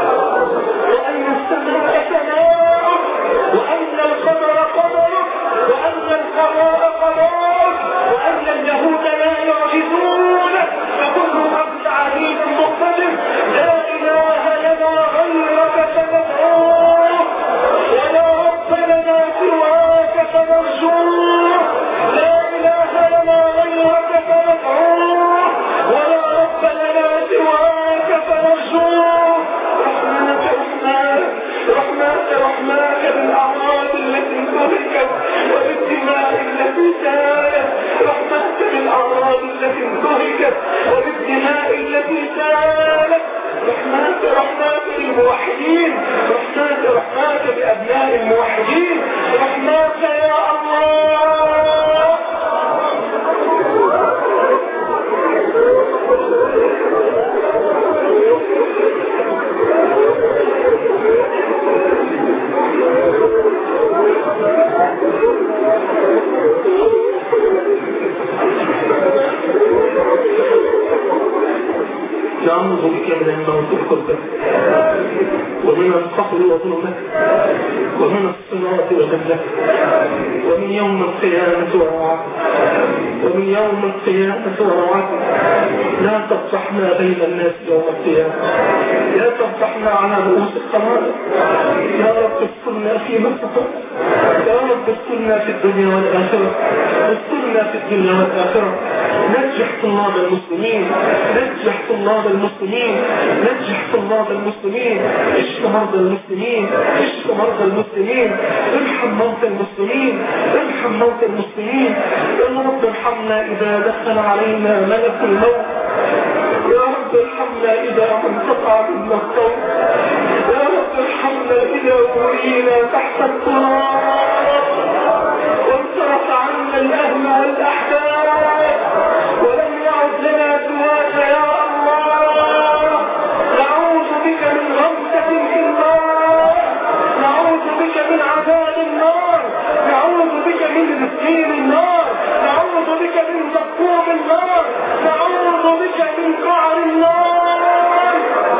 وأن السماء سماءك وأن القمر قمرك وأن القضاء قضاءك وأن اليهود لا يعجزونك فكلهم عبد عزيز مقتدر لا إله لنا غيرك فندعوه ولا رب لنا سواك فنرجوه لا إله لنا غيرك فندعوه ولا رب لنا سواك فنرجوه رحمنك رحمنك رحمنك رحمنك بالأعراض التي انتهكت وبالدماء التي سالت رحمنك بالأعراض التي انتهكت وبالدماء التي سالت رحمنك رحمنك بالموحدين رحمنك رحمنك بأبناء الموحدين رحمنك يا الله نعوذ من الموت وكربك ومن الفقر وظلمك ومن الصراط وغلك ومن يوم القيامة وروعك ومن يوم القيامة وروعك لا تفضحنا بين الناس يوم القيامة لا تفضحنا على رؤوس الخلائق يا رب استرنا فيما سقط يا رب استرنا في الدنيا والآخرة استرنا في الدنيا والآخرة نجح طلاب المسلمين نجح طلاب المسلمين نجح طلاب المسلمين اشف مرضى المسلمين اشف مرضى المسلمين ارحم موتى المسلمين ارحم موتى المسلمين يا رب ارحمنا إذا دخل علينا ملك الموت يا رب ارحمنا إذا انقطع منا الصوت يا رب ارحمنا إذا ولينا تحت التراب وانصرف عنا الأهل والأحباب ولم يعد لنا سواك يا الله نعوذ بك من غمسة في النار نعوذ بك من عذاب النار نعوذ بك من مسكين النار نعوذ بك من زقوم النار نعوذ بك من قعر النار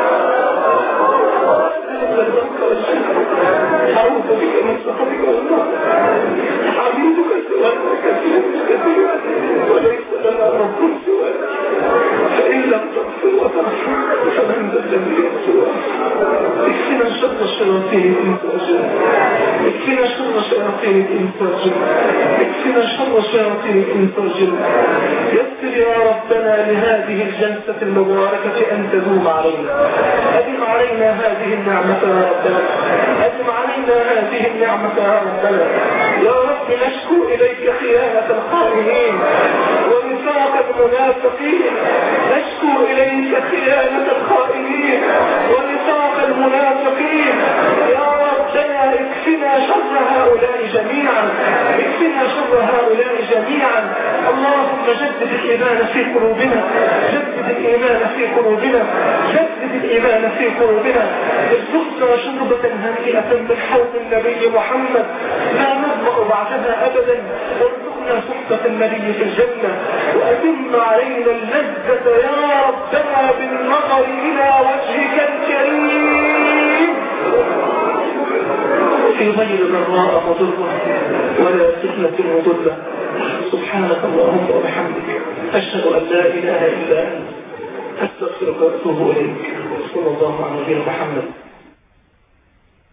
أعوذ بك من سخطك والنار حبيبك سواك كثير كثير وليس لنا رب سواك فإن لم تغفر وترحم فمن ذا الذي يغفر اكفنا شر الشياطين الإنس والجن اكفنا شر شياطين الإنس والجن اكفنا شر شياطين الإنس والجن يسر يا ربنا لهذه الجلسة المباركة أن تدوم علينا أدم علينا هذه النعمة يا ربنا أدم علينا هذه النعمة يا ربنا يا رب نشكو إليك خيانة الخائنين ونفاق المنافقين نشكو إليك خيانة الخائنين ونفاق المنافقين يا ربنا اكفنا شر هؤلاء جميعا اكفنا شر هؤلاء جميعا اللهم جدد الإيمان في قلوبنا جدد الإيمان في قلوبنا جدد الإيمان في قلوبنا ارزقنا شربة هنيئة من حوض النبي محمد لا نظمأ بعدها أبدا وارزقنا صحبة النبي في الجنة وأتم علينا اللذة يا ربنا بالنظر إلى وجهك الكريم في غير ضراء مضرة ولا فتنة مضرة سبحانك اللهم وبحمدك أشهد أن لا إله إلا أنت أستغفرك وأتوب إليك صلى الله على نبينا محمد